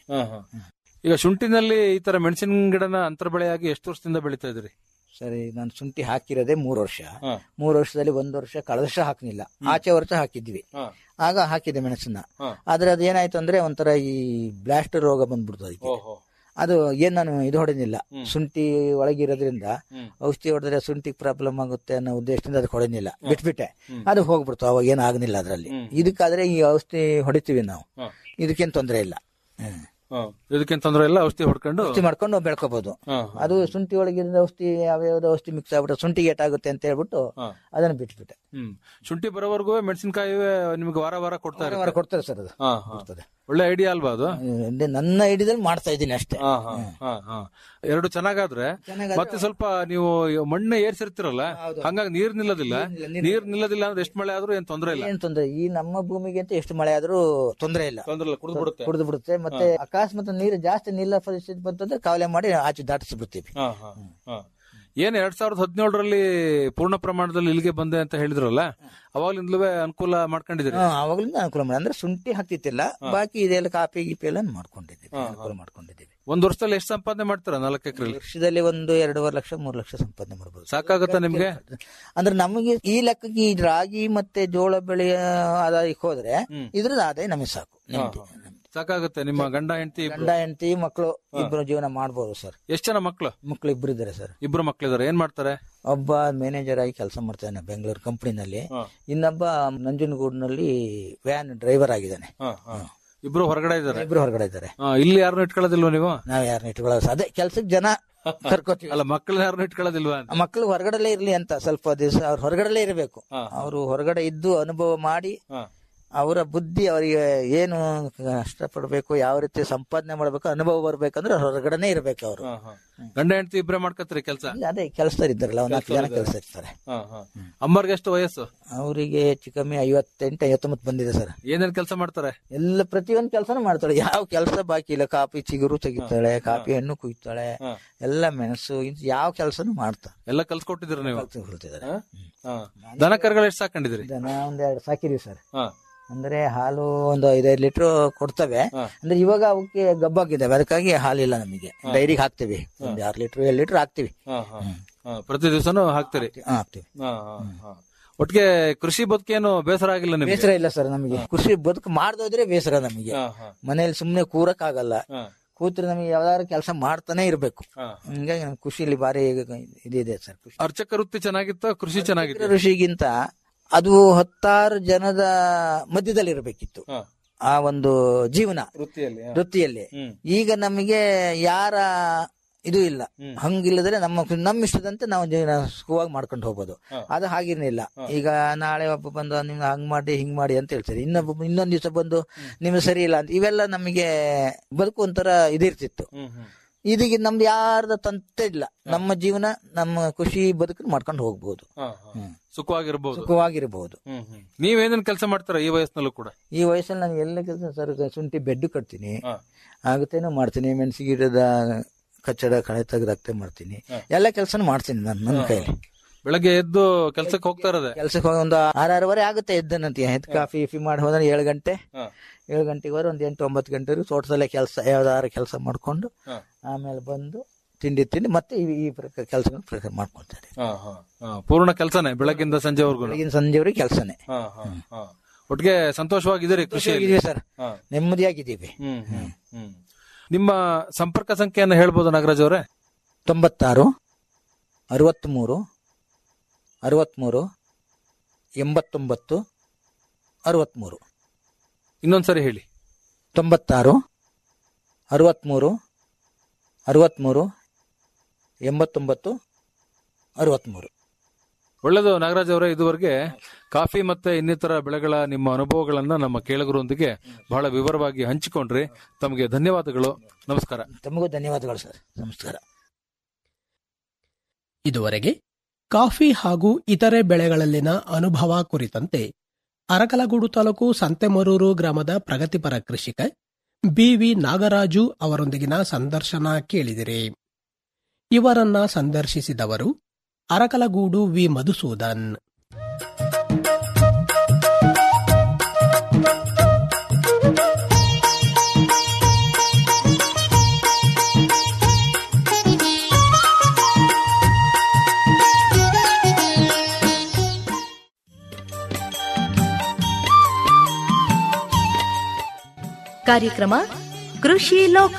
ಈಗ ಶುಂಠಿನಲ್ಲಿ ಈ ತರ ಮೆಣಸಿನ ಗಿಡನ ಅಂತರ ಬೆಳೆಯಾಗಿ ಎಷ್ಟು ವರ್ಷದಿಂದ ಬೆಳಿತಾ ಇದ್ರಿ ಸರಿ ನಾನು ಶುಂಠಿ ಹಾಕಿರೋದೇ ಮೂರು ವರ್ಷ ಮೂರು ವರ್ಷದಲ್ಲಿ ಒಂದು ವರ್ಷ ಕಳೆದ ವರ್ಷ ಹಾಕಲಿಲ್ಲ ಆಚೆ ವರ್ಷ ಹಾಕಿದ್ವಿ ಆಗ ಹಾಕಿದೆ ಮೆಣಸನ್ನ ಆದ್ರೆ ಅದು ಏನಾಯ್ತು ಅಂದ್ರೆ ಒಂಥರ ಈ ಬ್ಲಾಸ್ಟ್ ರೋಗ ಬಂದ್ಬಿಡ್ತು ಅದಕ್ಕೆ ಅದು ಏನ್ ನಾನು ಇದು ಹೊಡೆದಿಲ್ಲ ಶುಂಠಿ ಒಳಗಿರೋದ್ರಿಂದ ಔಷಧಿ ಹೊಡೆದ್ರೆ ಶುಂಠಿಗೆ ಪ್ರಾಬ್ಲಮ್ ಆಗುತ್ತೆ ಅನ್ನೋ ಉದ್ದೇಶದಿಂದ ಅದಕ್ಕೆ ಹೊಡೆದಿಲ್ಲ ಬಿಟ್ಬಿಟ್ಟೆ ಅದು ಹೋಗ್ಬಿಡ್ತು ಅವಾಗ ಏನು ಆಗಲಿಲ್ಲ ಅದರಲ್ಲಿ ಇದಕ್ಕಾದ್ರೆ ಈ ಔಷಧಿ ಹೊಡಿತೀವಿ ನಾವು ಇದಕ್ಕೇನು ತೊಂದರೆ ಇಲ್ಲ ಹ್ಮ್. ಇದಕ್ಕೆ ತೊಂದ್ರೆ ಇಲ್ಲ ಔಷಧಿ ಹೊಡ್ಕೊಂಡು ಔಷಧಿ ಮಾಡ್ಕೊಂಡು ಬೆಳ್ಕೋಬಹುದು ಅದು ಶುಂಠಿ ಒಳಗಿರೋ ಔಷಧಿ ಯಾವ್ಯಾವ್ದು ಔಷಧಿ ಮಿಕ್ಸ್ ಆಗ್ಬಿಟ್ಟು ಶುಂಠಿಗೆ ಏಟಾಗುತ್ತೆ ಅಂತ ಹೇಳ್ಬಿಟ್ಟು ಅದನ್ನ ಬಿಟ್ಬಿಟ್ಟೆ ಹ್ಮ್ ಶುಂಠಿ ಬರೋವರೆಗೂ ಮೆಣಸಿನಕಾಯಿ ನಿಮ್ಗೆ ವಾರ ವಾರ ಕೊಡ್ತಾ ವಾರ ಇರುತ್ತೆ ವಾರ ಕೊಡ್ತಾರೆ ಸರ್ ಅದು ಹಾ, ಹಾ. ಕೊಡ್ತದೆ ಒಳ್ಳೆ ಐಡಿಯಾ ಅಲ್ವಾ ಅದು ಅಂದ್ರೆ ನನ್ನ ಐಡಿಯಾದಲ್ಲಿ ಮಾಡ್ತಾ ಇದ್ದೀನಿ ಅಷ್ಟೇ ಹಾ, ಹಾ, ಹಾ, ಹಾ. ಎರಡು ಚೆನ್ನಾಗಾದ್ರೆ ಮತ್ತೆ ಸ್ವಲ್ಪ ನೀವು ಮಣ್ಣು ಏರ್ಸಿರ್ತಿರಲ್ಲ ಹಂಗಾಗಿ ನೀರ್ ನಿಲ್ಲೋದಿಲ್ಲ ನೀರ್ ನಿಲ್ಲೋದಿಲ್ಲ ಅಂದ್ರೆ ಎಷ್ಟು ಮಳೆ ಆದ್ರೂ ಏನ್ ತೊಂದ್ರೆ ಇಲ್ಲ ಏನ್ ತೊಂದ್ರೆ ಈ ನಮ್ಮ ಭೂಮಿಗೆ ಅಂತ ಎಷ್ಟು ಮಳೆ ಆದ್ರೂ ತೊಂದರೆ ಇಲ್ಲ ತೊಂದ್ರೆ ಇಲ್ಲ ಕುಡಿದು ಬಿಡುತ್ತೆ ಕುಡಿದು ಬಿಡುತ್ತೆ ಮತ್ತೆ ಅಕಸ್ಮಾತ್ ನೀರು ಜಾಸ್ತಿ ನಿಲ್ಲ ಪರಿಸ್ಥಿತಿ ಬಂತಂದ್ರೆ ಕಾವಲೆ ಮಾಡಿ ಆಚೆ ದಾಟಿಸಿ ಬಿಡ್ತೀವಿ ಹಾ, ಹಾ, ಹಾ. ಏನ್ ಎರಡ್ ಸಾವಿರದ ಹದಿನೇಳರಲ್ಲಿ ಪೂರ್ಣ ಪ್ರಮಾಣದಲ್ಲಿ ಇಲ್ಲಿಗೆ ಬಂದೆ ಅಂತ ಹೇಳಿದ್ರಲ್ಲ ಅವಾಗ್ಲಿಂದಲೂ ಅನುಕೂಲ ಮಾಡ್ಕೊಂಡಿದ್ದೀರಿ ಹಾ, ಅವಾಗ್ಲಿಂದ ಅನುಕೂಲ ಮಾಡಿ ಅಂದ್ರೆ ಶುಂಠಿ ಹಾಕ್ತಿತ್ತಿಲ್ಲ ಬಾಕಿ ಇದೆಲ್ಲ ಕಾಫಿ ಗೀಪಿ ಎಲ್ಲ ಮಾಡ್ಕೊಂಡಿದ್ದೀವಿ ಅನುಕೂಲ ಮಾಡ್ಕೊಂಡಿದ್ದೀವಿ ಒಂದ್ ವರ್ಷದಲ್ಲಿ ಎಷ್ಟು ಸಂಪಾದನೆ ಮಾಡ್ತೀರಾ ನಾಲ್ಕು ಎಕರೆಲಿ ವರ್ಷದಲ್ಲಿ ಒಂದು ಎರಡೂವರೆ ಲಕ್ಷ ಮೂರು ಲಕ್ಷ ಸಂಪಾದನೆ ಮಾಡ್ಬೋದು ಸಾಕಾಗತ್ತಾ ನಿಮ್ಗೆ ಅಂದ್ರೆ ನಮಗೆ ಈ ಲೆಕ್ಕಕ್ಕೆ ಈ ರಾಗಿ ಮತ್ತೆ ಜೋಳ ಬೆಳೆಯ ಆದಾಯಕ್ಕೆ ಹೋದ್ರೆ ಇದ್ರದ್ದು ಆದಾಯ ನಮಗೆ ಸಾಕು ನೆಮ್ಮದಿ. ಸಾಕಾಗುತ್ತೆ ನಿಮ್ಮ ಗಂಡ ಹೆಂಡತಿ ಗಂಡ ಹೆಂಡತಿ ಮಕ್ಕಳು ಇಬ್ರು ಜೀವನ ಮಾಡ್ಬೋದು ಸರ್ ಎಷ್ಟ್ ಜನ ಮಕ್ಳು ಮಕ್ಕಳು ಇಬ್ರು ಇದ್ದಾರೆ ಸರ್ ಇಬ್ರು ಮಕ್ಳಿದಾರೆ ಏನ್ ಮಾಡ್ತಾರೆ ಒಬ್ಬ ಮ್ಯಾನೇಜರ್ ಆಗಿ ಕೆಲಸ ಮಾಡ್ತಾನೆ ಬೆಂಗಳೂರು ಕಂಪ್ನಿನಲ್ಲಿ ಇನ್ನೊಬ್ಬ ನಂಜನಗೂಡಿನಲ್ಲಿ ವ್ಯಾನ್ ಡ್ರೈವರ್ ಆಗಿದ್ದಾನೆ ಇಬ್ರು ಹೊರಗಡೆ ಇದ್ದಾರೆ ಇಬ್ರು ಹೊರಗಡೆ ಇದ್ದಾರೆ ಆ, ಇಲ್ಲಿ ಯಾರನ್ನು ಇಟ್ಕೊಳ್ಳೋದಿಲ್ವಾ ನೀವು ನಾವ್ ಯಾರನ್ನ ಇಟ್ಕೊಳ್ಳೋ ಅದೇ ಕೆಲ್ಸಕ್ಕೆ ಜನ ಕರ್ಕೋತೀವಿ ಅಲ್ಲ ಮಕ್ಕಳನ್ನ ಯಾರನ್ನು ಇಟ್ಕೊಳ್ಳೋದಿಲ್ವಾ ಅಂತ ಮಕ್ಕಳು ಹೊರಗಡೆಲೇ ಇರ್ಲಿ ಅಂತ ಸ್ವಲ್ಪ ದಿವಸ ಅವ್ರು ಹೊರಗಡೆಲೇ ಇರಬೇಕು ಅವರು ಹೊರಗಡೆ ಇದ್ದು ಅನುಭವ ಮಾಡಿ ಅವರ ಬುದ್ಧಿ ಅವರಿಗೆ ಏನು ಕಷ್ಟಪಡ್ಬೇಕು ಯಾವ ರೀತಿ ಸಂಪಾದನೆ ಮಾಡ್ಬೇಕು ಅನುಭವ ಬರ್ಬೇಕಂದ್ರೆ ಅವ್ರ್ ಹೊರಗಡೆನೆ ಇರ್ಬೇಕು ಅವರು ಗಂಡ ಹೆಂಡತಿ ಇಬ್ರೇ ಮಾಡ್ಕತ್ರಿ ಕೆಲಸ ಅದೇ ಕೆಲಸದವ್ರು ಇದ್ದಾರಲ್ಲ ಒಂದ್ ನಾಲ್ಕು ಜನ ಕೆಲಸ ಇರ್ತಾರೆ ಅಮ್ಮರ್ಗೆ ಎಷ್ಟು ವಯಸ್ಸು ಅವರಿಗೆ ಹೆಚ್ಚು ಕಮ್ಮಿ ಐವತ್ತೆಂಟು ಐವತ್ತೊಂಬತ್ತು ಬಂದಿದೆ ಸರ್ ಏನೇನ್ ಕೆಲಸ ಮಾಡ್ತಾರೆ ಎಲ್ಲ ಪ್ರತಿಯೊಂದು ಕೆಲಸನೂ ಮಾಡ್ತಾಳೆ ಯಾವ ಕೆಲಸ ಬಾಕಿ ಇಲ್ಲ ಕಾಫಿ ಚಿಗುರು ತೆಗಿತಾಳೆ ಕಾಫಿ ಹಣ್ಣು ಕುಯ್ತಾಳೆ ಎಲ್ಲ ಮೆಣಸು ಇಂತ ಯಾವ ಕೆಲಸನೂ ಮಾಡ್ತಾಳೆ ಎಲ್ಲ ಕಲ್ಸ್ಕೊಟ್ಟಿದ್ದೀರ ನೀವು ಹೊರಟಿದ್ದಾರೆ ದನ ಕರುಗಳು ಎಷ್ಟು ಸಾಕೊಂಡಿದ್ರಿ ದನ ಒಂದೆರಡು ಸಾಕಿದೀವಿ ಸರ್ ಹಾ. ಅಂದ್ರೆ ಹಾಲು ಒಂದು ಐದೈದು ಲೀಟರ್ ಕೊಡ್ತವೆ ಅಂದ್ರೆ ಇವಾಗ ಅವಕ್ಕೆ ಗಬ್ಬಾಗಿದ್ದಾವೆ ಅದಕ್ಕಾಗಿ ಹಾಲಿಲ್ಲ ನಮಗೆ ಡೈರಿಗೆ ಹಾಕ್ತಿವಿ ಒಂದ್ ಆರು ಲೀಟರ್ ಏಳು ಲೀಟರ್ ಹಾಕ್ತಿವಿ ಹಾ, ಹಾ. ಹಾ, ಪ್ರತಿ ದಿವಸನು ಹಾಕ್ತೀರಿ ಹಾ, ಹಾಕ್ತಿವಿ ಹಾ, ಹಾ, ಹಾ. ಒಟ್ಟಿಗೆ ಕೃಷಿ ಬದುಕೇನು ಬೇಸರ ಆಗಿಲ್ಲ ನಿಮ್ಗೆ ಬೇಸರ ಇಲ್ಲ ಸರ್ ನಮಗೆ ಖುಷಿ ಬದುಕು ಮಾಡ್ದೋದ್ರೆ ಬೇಸರ ನಮಗೆ ಹಾ, ಹಾ, ಮನೇಲಿ ಸುಮ್ನೆ ಕೂರಕ್ ಆಗಲ್ಲ ಹಾ, ಕೂತ್ರೆ ನಮಗೆ ಯಾವ್ದಾದ್ರು ಕೆಲಸ ಮಾಡ್ತಾನೆ ಇರ್ಬೇಕು ಹಾ. ಹಿಂಗಾಗಿ ನಮ್ಗೆ ಖುಷಿಲಿ ಬಾರಿ ಇದಿದೆ ಸರ್ ಖುಷಿ ಅರ್ಚಕ ವೃತ್ತಿ ಚೆನ್ನಾಗಿತ್ತ ಕೃಷಿ ಚೆನ್ನಾಗಿತ್ತು ಋಷಿಗಿಂತ ಅದು ಹತ್ತಾರು ಜನದ ಮಧ್ಯದಲ್ಲಿ ಇರಬೇಕಿತ್ತು ಹಾ. ಆ ಒಂದು ಜೀವನ ವೃತ್ತಿಯಲ್ಲಿ ಹಾ. ವೃತ್ತಿಯಲ್ಲಿ ಹ್ಮ್. ಈಗ ನಮಗೆ ಯಾರ ಇದು ಇಲ್ಲ ಹಂಗಿಲ್ಲದ್ರೆ ನಮ್ಮ ನಮ್ಮ ಇಷ್ಟದಂತೆ ನಾವು ಜೀವನ ಸುಖವಾಗಿ ಮಾಡ್ಕೊಂಡು ಹೋಗ್ಬೋದು ಅದು ಹಾಗೇನಿಲ್ಲ ಈಗ ನಾಳೆ ಒಬ್ಬ ಬಂದು ನಿಮ್ಗೆ ಹಂಗ್ ಮಾಡಿ ಹಿಂಗ್ ಮಾಡಿ ಅಂತ ಹೇಳ್ತಾರೆ ಇನ್ನೊಬ್ಬ ಇನ್ನೊಂದ್ ದಿವಸ ಬಂದು ನಿಮ್ಗೆ ಸರಿ ಇಲ್ಲ ಅಂತ ಇವೆಲ್ಲ ನಮಗೆ ಬದುಕು ಒಂಥರ ಇದಿರ್ತಿತ್ತು ಹ್ಮ್, ಹ್ಮ್. ಇದೀಗ ನಮ್ದು ಯಾರ್ದ ತಂತೆ ಇಲ್ಲ ನಮ್ಮ ಜೀವನ ನಮ್ಮ ಖುಷಿ ಬದುಕು ಮಾಡ್ಕೊಂಡು ಹೋಗ್ಬೋದು ಹಾ, ಹಾ. ಸುಖವಾಗಿರ್ಬೋದು ಸುಖವಾಗಿರಬಹುದು ಹ್ಮ್, ಹ್ಮ್. ನೀವೇನೇನ್ ಕೆಲಸ ಮಾಡ್ತೀರಾ ಈ ವಯಸ್ಸಿನಲ್ಲೂ ಕೂಡ ಈ ವಯಸ್ಸಲ್ಲಿ ನಾನು ಎಲ್ಲ ಕೆಲಸ ಸರ್ ಶುಂಠಿ ಬೆಡ್ ಕಟ್ತೀನಿ ಹಾ. ಆಗುತ್ತೇನೋ ಮಾಡ್ತೀನಿ ಮೆಣಸಿ ಗಿಡದ ಕಚ್ಚಡ ಕಳೆ ತೆಗೆದು ಹಾಕ್ತೆ ಮಾಡ್ತೀನಿ ಎಲ್ಲ ಕೆಲಸನೂ ಮಾಡ್ತೀನಿ ನಾನು ನನ್ನ ಕೈಲಿ ಬೆಳಗ್ಗೆ ಎದ್ದು ಕೆಲ್ಸಕ್ಕೆ ಹೋಗ್ತಾ ಇರೋದೆ ಕೆಲ್ಸಕ್ಕೆ ಹೋಗಿ ಒಂದು ಆರೂವರೆ ಆಗುತ್ತೆ ಎದ್ದನಂತಿ ಎದ್ದು ಕಾಫಿ ಇಫಿ ಮಾಡಿ ಹೋದ್ರೆ ಏಳು ಗಂಟೆ ಹಾ. ಏಳು ಗಂಟೆಗೆ ಹೋದ್ರೆ ಒಂದು ಎಂಟು ಒಂಬತ್ತು ಗಂಟೆವರೆಗೂ ತೋಟದಲ್ಲೇ ಕೆಲಸ ಯಾವ್ದಾರು ಕೆಲಸ ಮಾಡ್ಕೊಂಡು ಹಾ. ಆಮೇಲೆ ಬಂದು ತಿಂಡಿ ತಿಂದು ಮತ್ತೆ ಈ ಈ ಪ್ರಕಾರ ಕೆಲಸಗಳು ಪ್ರಕಾರ ಮಾಡ್ಕೊಳ್ತಾರೆ ಹಾ, ಹಾ, ಹಾ. ಪೂರ್ಣ ಕೆಲಸನೇ ಬೆಳಗ್ಗಿಂದ ಸಂಜೆವರೆಗೂ ಬೆಳಗಿನ ಸಂಜೆವರೆಗೆ ಕೆಲಸನೇ ಹಾ, ಹಾ, ಹಾ. ಒಟ್ಟಿಗೆ ಸಂತೋಷವಾಗಿದ್ದೀರಿ ಕೃಷಿಯಲ್ಲಿ ಇದೀವಿ ಸರ್ ಹಾ. ನೆಮ್ಮದಿಯಾಗಿದ್ದೀವಿ ಹ್ಮ್, ಹ್ಮ್, ಹ್ಮ್. ನಿಮ್ಮ ಸಂಪರ್ಕ ಸಂಖ್ಯೆಯನ್ನು ಹೇಳ್ಬೋದು ನಾಗರಾಜ್ ಅವರೇ ತೊಂಬತ್ತಾರು ಅರವತ್ತ್ಮೂರು ಅರವತ್ತ್ಮೂರು ಎಂಬತ್ತೊಂಬತ್ತು ಅರವತ್ತ್ಮೂರು ಇನ್ನೊಂದ್ಸರಿ ಹೇಳಿ ತೊಂಬತ್ತಾರು ಅರವತ್ತ್ಮೂರು ಅರವತ್ತ್ಮೂರು ಎಂಬತ್ತೊಂಬತ್ತು ಅರವತ್ತ್ಮೂರು ಒಳ್ಳೆಯದು ನಾಗರಾಜ್ ಅವರೇ ಇದುವರೆಗೆ ಕಾಫಿ ಮತ್ತೆ ಇನ್ನಿತರ ಬೆಳೆಗಳ ನಿಮ್ಮ ಅನುಭವಗಳನ್ನ ನಮ್ಮ ಕೇಳುಗರೊಂದಿಗೆ ಬಹಳ ವಿವರವಾಗಿ ಹಂಚಿಕೊಂಡ್ರಿ ತಮಗೆ ಧನ್ಯವಾದಗಳು ನಮಸ್ಕಾರ ತಮಗೂ ಧನ್ಯವಾದಗಳು ಸರ್ ನಮಸ್ಕಾರ ಇದುವರೆಗೆ ಕಾಫಿ ಹಾಗೂ ಇತರೆ ಬೆಳೆಗಳಲ್ಲಿನ ಅನುಭವ ಕುರಿತಂತೆ ಅರಕಲಗೂಡು ತಾಲೂಕು ಸಂತೆಮರೂರು ಗ್ರಾಮದ ಪ್ರಗತಿಪರ ಕೃಷಿಕ ಬಿವಿ ನಾಗರಾಜು ಅವರೊಂದಿಗಿನ ಸಂದರ್ಶನ ಕೇಳಿದಿರಿ ಇವರನ್ನ ಸಂದರ್ಶಿಸಿದವರು ಅರಕಲಗೂಡು ವಿ ಮಧುಸೂದನ್ ಕಾರ್ಯಕ್ರಮ ಕೃಷಿ ಲೋಕ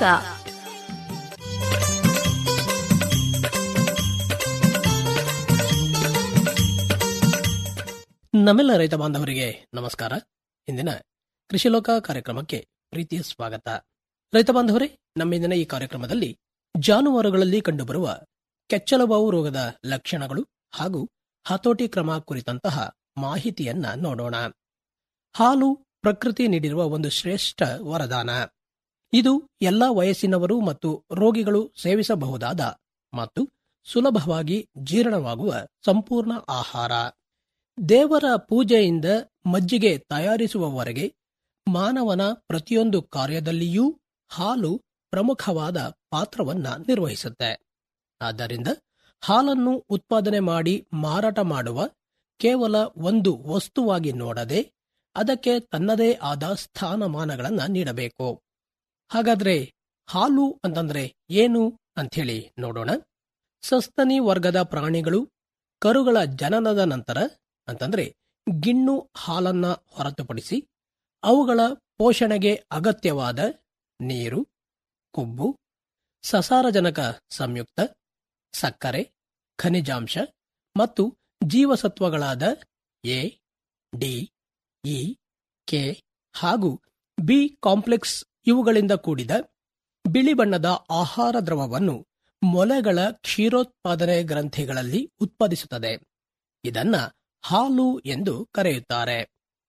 ನಮ್ಮೆಲ್ಲ ರೈತ ಬಾಂಧವರಿಗೆ ನಮಸ್ಕಾರ ಇಂದಿನ ಕೃಷಿ ಲೋಕ ಕಾರ್ಯಕ್ರಮಕ್ಕೆ ಪ್ರೀತಿಯ ಸ್ವಾಗತ ರೈತ ಬಾಂಧವರೇ ನಮ್ಮ ಇಂದಿನ ಈ ಕಾರ್ಯಕ್ರಮದಲ್ಲಿ ಜಾನುವಾರುಗಳಲ್ಲಿ ಕಂಡುಬರುವ ಕೆಚ್ಚಲುಬಾವು ರೋಗದ ಲಕ್ಷಣಗಳು ಹಾಗೂ ಹತೋಟಿ ಕ್ರಮ ಕುರಿತಂತಹ ಮಾಹಿತಿಯನ್ನ ನೋಡೋಣ ಹಾಲು ಪ್ರಕೃತಿ ನೀಡಿರುವ ಒಂದು ಶ್ರೇಷ್ಠ ವರದಾನ ಇದು ಎಲ್ಲಾ ವಯಸ್ಸಿನವರು ಮತ್ತು ರೋಗಿಗಳು ಸೇವಿಸಬಹುದಾದ ಮತ್ತು ಸುಲಭವಾಗಿ ಜೀರ್ಣವಾಗುವ ಸಂಪೂರ್ಣ ಆಹಾರ ದೇವರ ಪೂಜೆಯಿಂದ ಮಜ್ಜಿಗೆ ತಯಾರಿಸುವವರೆಗೆ ಮಾನವನ ಪ್ರತಿಯೊಂದು ಕಾರ್ಯದಲ್ಲಿಯೂ ಹಾಲು ಪ್ರಮುಖವಾದ ಪಾತ್ರವನ್ನ ನಿರ್ವಹಿಸುತ್ತೆ ಆದ್ದರಿಂದ ಹಾಲನ್ನು ಉತ್ಪಾದನೆ ಮಾಡಿ ಮಾರಾಟ ಮಾಡುವ ಕೇವಲ ಒಂದು ವಸ್ತುವಾಗಿ ನೋಡದೆ ಅದಕ್ಕೆ ತನ್ನದೇ ಆದ ಸ್ಥಾನಮಾನಗಳನ್ನ ನೀಡಬೇಕು ಹಾಗಾದ್ರೆ ಹಾಲು ಅಂತಂದ್ರೆ ಏನು ಅಂಥೇಳಿ ನೋಡೋಣ ಸಸ್ತನಿ ವರ್ಗದ ಪ್ರಾಣಿಗಳು ಕರುಗಳ ಜನನದ ನಂತರ ಅಂತಂದ್ರೆ ಗಿಣ್ಣು ಹಾಲನ್ನ ಹೊರತುಪಡಿಸಿ ಅವುಗಳ ಪೋಷಣೆಗೆ ಅಗತ್ಯವಾದ ನೀರು ಕೊಬ್ಬು ಸಸಾರಜನಕ ಸಂಯುಕ್ತ ಸಕ್ಕರೆ ಖನಿಜಾಂಶ ಮತ್ತು ಜೀವಸತ್ವಗಳಾದ ಎ ಡಿ ಇ ಕೆ ಹಾಗೂ ಬಿ ಕಾಂಪ್ಲೆಕ್ಸ್ ಇವುಗಳಿಂದ ಕೂಡಿದ ಬಿಳಿ ಬಣ್ಣದ ಆಹಾರ ದ್ರವವನ್ನು ಮೊಲೆಗಳ ಕ್ಷೀರೋತ್ಪಾದನೆ ಗ್ರಂಥಿಗಳಲ್ಲಿ ಉತ್ಪಾದಿಸುತ್ತದೆ ಇದನ್ನ ಹಾಲು ಎಂದು ಕರೆಯುತ್ತಾರೆ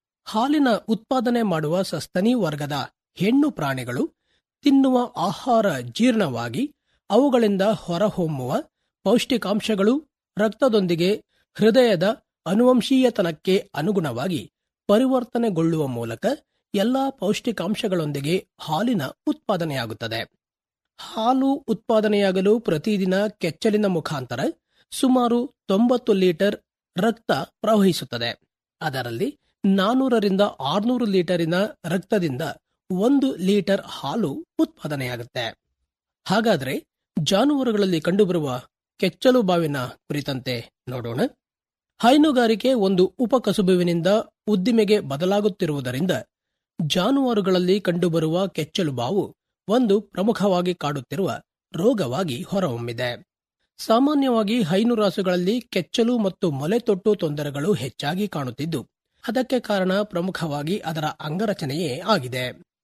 ಹಾಲಿನ ಉತ್ಪಾದನೆ ಮಾಡುವ ಸಸ್ತನಿ ವರ್ಗದ ಹೆಣ್ಣು ಪ್ರಾಣಿಗಳು ತಿನ್ನುವ ಆಹಾರ ಜೀರ್ಣವಾಗಿ ಅವುಗಳಿಂದ ಹೊರಹೊಮ್ಮುವ ಪೌಷ್ಟಿಕಾಂಶಗಳು ರಕ್ತದೊಂದಿಗೆ ಹೃದಯದ ಅನುವಂಶೀಯತನಕ್ಕೆ ಅನುಗುಣವಾಗಿ ಪರಿವರ್ತನೆಗೊಳ್ಳುವ ಮೂಲಕ ಎಲ್ಲಾ ಪೌಷ್ಟಿಕಾಂಶಗಳೊಂದಿಗೆ ಹಾಲಿನ ಉತ್ಪಾದನೆಯಾಗುತ್ತದೆ ಹಾಲು ಉತ್ಪಾದನೆಯಾಗಲು ಪ್ರತಿದಿನ ಕೆಚ್ಚಲಿನ ಮುಖಾಂತರ ಸುಮಾರು ತೊಂಬತ್ತು ಲೀಟರ್ ರಕ್ತ ಪ್ರವಹಿಸುತ್ತದೆ ಅದರಲ್ಲಿ ನಾನೂರರಿಂದ ಆರ್ನೂರು ಲೀಟರಿನ ರಕ್ತದಿಂದ ಒಂದು ಲೀಟರ್ ಹಾಲು ಉತ್ಪಾದನೆಯಾಗುತ್ತೆ ಹಾಗಾದ್ರೆ ಜಾನುವಾರುಗಳಲ್ಲಿ ಕಂಡುಬರುವ ಕೆಚ್ಚಲು ಬಾವಿನ ಕುರಿತಂತೆ ನೋಡೋಣ ಹೈನುಗಾರಿಕೆ ಒಂದು ಉಪಕಸುಬುವಿನಿಂದ ಉದ್ದಿಮೆಗೆ ಬದಲಾಗುತ್ತಿರುವುದರಿಂದ ಜಾನುವಾರುಗಳಲ್ಲಿ ಕಂಡುಬರುವ ಕೆಚ್ಚಲು ಬಾವು ಒಂದು ಪ್ರಮುಖವಾಗಿ ಕಾಡುತ್ತಿರುವ ರೋಗವಾಗಿ ಹೊರಹೊಮ್ಮಿದೆ ಸಾಮಾನ್ಯವಾಗಿ ಹೈನುರಾಸುಗಳಲ್ಲಿ ಕೆಚ್ಚಲು ಮತ್ತು ಮೊಲೆತೊಟ್ಟು ತೊಂದರೆಗಳು ಹೆಚ್ಚಾಗಿ ಕಾಣುತ್ತಿದ್ದು ಅದಕ್ಕೆ ಕಾರಣ ಪ್ರಮುಖವಾಗಿ ಅದರ ಅಂಗರಚನೆಯೇ ಆಗಿದೆ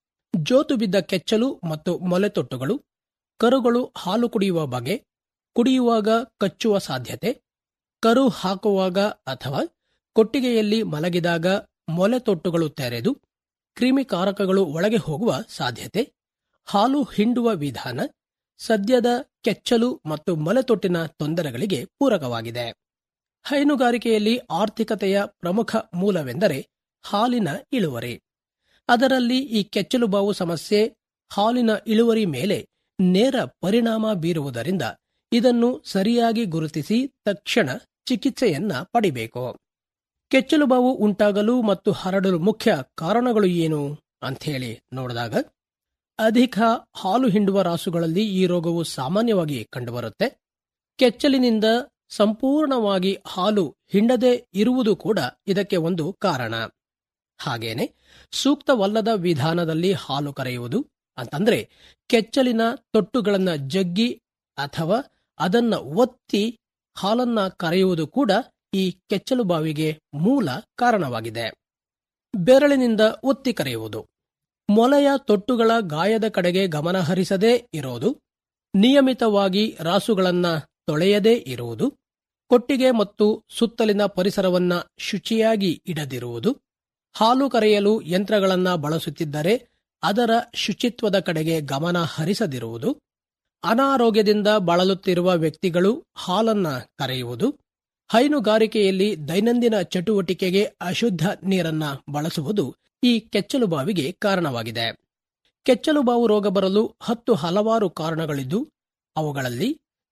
ಜೋತು ಬಿದ್ದ ಕೆಚ್ಚಲು ಮತ್ತು ಮೊಲೆತೊಟ್ಟುಗಳು ಕರುಗಳು ಹಾಲು ಕುಡಿಯುವ ಬಗೆ ಕುಡಿಯುವಾಗ ಕಚ್ಚುವ ಸಾಧ್ಯತೆ ಕರು ಹಾಕುವಾಗ ಅಥವಾ ಕೊಟ್ಟಿಗೆಯಲ್ಲಿ ಮಲಗಿದಾಗ ಮೊಲೆತೊಟ್ಟುಗಳು ತೆರೆದು ಕ್ರಿಮಿಕಾರಕಗಳು ಒಳಗೆ ಹೋಗುವ ಸಾಧ್ಯತೆ ಹಾಲು ಹಿಂಡುವ ವಿಧಾನ ಸದ್ಯದ ಕೆಚ್ಚಲು ಮತ್ತು ಮೊಲೆತೊಟ್ಟಿನ ತೊಂದರೆಗಳಿಗೆ ಪೂರಕವಾಗಿದೆ ಹೈನುಗಾರಿಕೆಯಲ್ಲಿ ಆರ್ಥಿಕತೆಯ ಪ್ರಮುಖ ಮೂಲವೆಂದರೆ ಹಾಲಿನ ಇಳುವರಿ ಅದರಲ್ಲಿ ಈ ಕೆಚ್ಚಲು ಬಾವು ಸಮಸ್ಯೆ ಹಾಲಿನ ಇಳುವರಿ ಮೇಲೆ ನೇರ ಪರಿಣಾಮ ಬೀರುವುದರಿಂದ ಇದನ್ನು ಸರಿಯಾಗಿ ಗುರುತಿಸಿ ತಕ್ಷಣ ಚಿಕಿತ್ಸೆಯನ್ನ ಪಡಿಬೇಕು ಕೆಚ್ಚಲು ಬಾವು ಉಂಟಾಗಲು ಮತ್ತು ಹರಡಲು ಮುಖ್ಯ ಕಾರಣಗಳು ಏನು ಅಂಥೇಳಿ ನೋಡಿದಾಗ ಅಧಿಕ ಹಾಲು ಹಿಂಡುವ ರಾಸುಗಳಲ್ಲಿ ಈ ರೋಗವು ಸಾಮಾನ್ಯವಾಗಿ ಕಂಡುಬರುತ್ತೆ ಕೆಚ್ಚಲಿನಿಂದ ಸಂಪೂರ್ಣವಾಗಿ ಹಾಲು ಹಿಂಡದೆ ಇರುವುದು ಕೂಡ ಇದಕ್ಕೆ ಒಂದು ಕಾರಣ ಹಾಗೇನೆ ಸೂಕ್ತವಲ್ಲದ ವಿಧಾನದಲ್ಲಿ ಹಾಲು ಕರೆಯುವುದು ಅಂತಂದ್ರೆ ಕೆಚ್ಚಲಿನ ತೊಟ್ಟುಗಳನ್ನ ಜಗ್ಗಿ ಅಥವಾ ಅದನ್ನ ಒತ್ತಿ ಹಾಲನ್ನ ಕರೆಯುವುದು ಕೂಡ ಈ ಕೆಚ್ಚಲು ಬಾವಿಗೆ ಮೂಲ ಕಾರಣವಾಗಿದೆ ಬೆರಳಿನಿಂದ ಒತ್ತಿ ಕರೆಯುವುದು ಮೊಲೆಯ ತೊಟ್ಟುಗಳ ಗಾಯದ ಕಡೆಗೆ ಗಮನ ಹರಿಸದೇ ಇರೋದು ನಿಯಮಿತವಾಗಿ ರಾಸುಗಳನ್ನ ತೊಳೆಯದೇ ಇರುವುದು ಕೊಟ್ಟಿಗೆ ಮತ್ತು ಸುತ್ತಲಿನ ಪರಿಸರವನ್ನ ಶುಚಿಯಾಗಿ ಇಡದಿರುವುದು ಹಾಲು ಕರೆಯಲು ಯಂತ್ರಗಳನ್ನ ಬಳಸುತ್ತಿದ್ದರೆ ಅದರ ಶುಚಿತ್ವದ ಕಡೆಗೆ ಗಮನ ಹರಿಸದಿರುವುದು ಅನಾರೋಗ್ಯದಿಂದ ಬಳಲುತ್ತಿರುವ ವ್ಯಕ್ತಿಗಳು ಹಾಲನ್ನ ಕರೆಯುವುದು ಹೈನುಗಾರಿಕೆಯಲ್ಲಿ ದೈನಂದಿನ ಚಟುವಟಿಕೆಗೆ ಅಶುದ್ಧ ನೀರನ್ನ ಬಳಸುವುದು ಈ ಕೆಚ್ಚಲು ಬಾವಿಗೆ ಕಾರಣವಾಗಿದೆ ಕೆಚ್ಚಲು ಬಾವು ರೋಗ ಬರಲು ಹತ್ತು ಹಲವಾರು ಕಾರಣಗಳಿದ್ದು ಅವುಗಳಲ್ಲಿ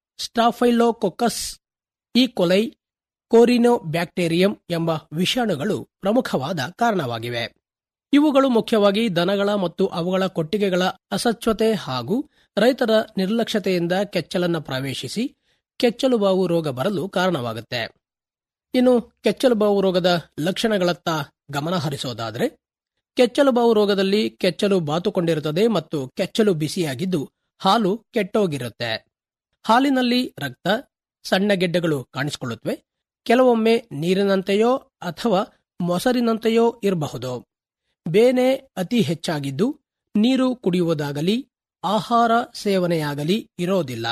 ಸ್ಟಾಫೈಲೋಕೊಕಸ್ ಈ ಕೊಲೈ ಕೋರಿನೋ ಬ್ಯಾಕ್ಟೀರಿಯಂ ಎಂಬ ವಿಷಾಣುಗಳು ಪ್ರಮುಖವಾದ ಕಾರಣವಾಗಿವೆ ಇವುಗಳು ಮುಖ್ಯವಾಗಿ ದನಗಳ ಮತ್ತು ಅವುಗಳ ಕೊಟ್ಟಿಗೆಗಳ ಅಸಚ್ಛತೆ ಹಾಗೂ ರೈತರ ನಿರ್ಲಕ್ಷ್ಯತೆಯಿಂದ ಕೆಚ್ಚಲನ್ನ ಪ್ರವೇಶಿಸಿ ಕೆಚ್ಚಲು ಬಾವು ರೋಗ ಬರಲು ಕಾರಣವಾಗುತ್ತೆ ಇನ್ನು ಕೆಚ್ಚಲು ಬಾವು ರೋಗದ ಲಕ್ಷಣಗಳತ್ತ ಗಮನ ಹರಿಸೋದಾದ್ರೆ ಕೆಚ್ಚಲು ಬಾವು ರೋಗದಲ್ಲಿ ಕೆಚ್ಚಲು ಬಾತುಕೊಂಡಿರುತ್ತದೆ ಮತ್ತು ಕೆಚ್ಚಲು ಬಿಸಿಯಾಗಿದ್ದು ಹಾಲು ಕೆಟ್ಟೋಗಿರುತ್ತೆ ಹಾಲಿನಲ್ಲಿ ರಕ್ತ ಸಣ್ಣ ಗೆಡ್ಡೆಗಳು ಕಾಣಿಸಿಕೊಳ್ಳುತ್ತವೆ ಕೆಲವೊಮ್ಮೆ ನೀರಿನಂತೆಯೋ ಅಥವಾ ಮೊಸರಿನಂತೆಯೋ ಇರಬಹುದು ಬೇನೆ ಅತಿ ಹೆಚ್ಚಾಗಿದ್ದು ನೀರು ಕುಡಿಯುವುದಾಗಲಿ ಆಹಾರ ಸೇವನೆಯಾಗಲಿ ಇರೋದಿಲ್ಲ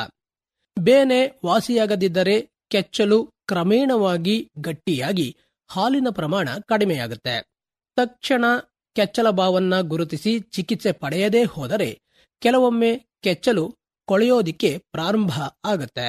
ಬೇನೆ ವಾಸಿಯಾಗದಿದ್ದರೆ ಕೆಚ್ಚಲು ಕ್ರಮೇಣವಾಗಿ ಗಟ್ಟಿಯಾಗಿ ಹಾಲಿನ ಪ್ರಮಾಣ ಕಡಿಮೆಯಾಗುತ್ತೆ ತಕ್ಷಣ ಕೆಚ್ಚಲ ಬಾವನ್ನ ಗುರುತಿಸಿ ಚಿಕಿತ್ಸೆ ಪಡೆಯದೇ ಹೋದರೆ ಕೆಲವೊಮ್ಮೆ ಕೆಚ್ಚಲು ಕೊಳೆಯೋದಿಕ್ಕೆ ಪ್ರಾರಂಭ ಆಗುತ್ತೆ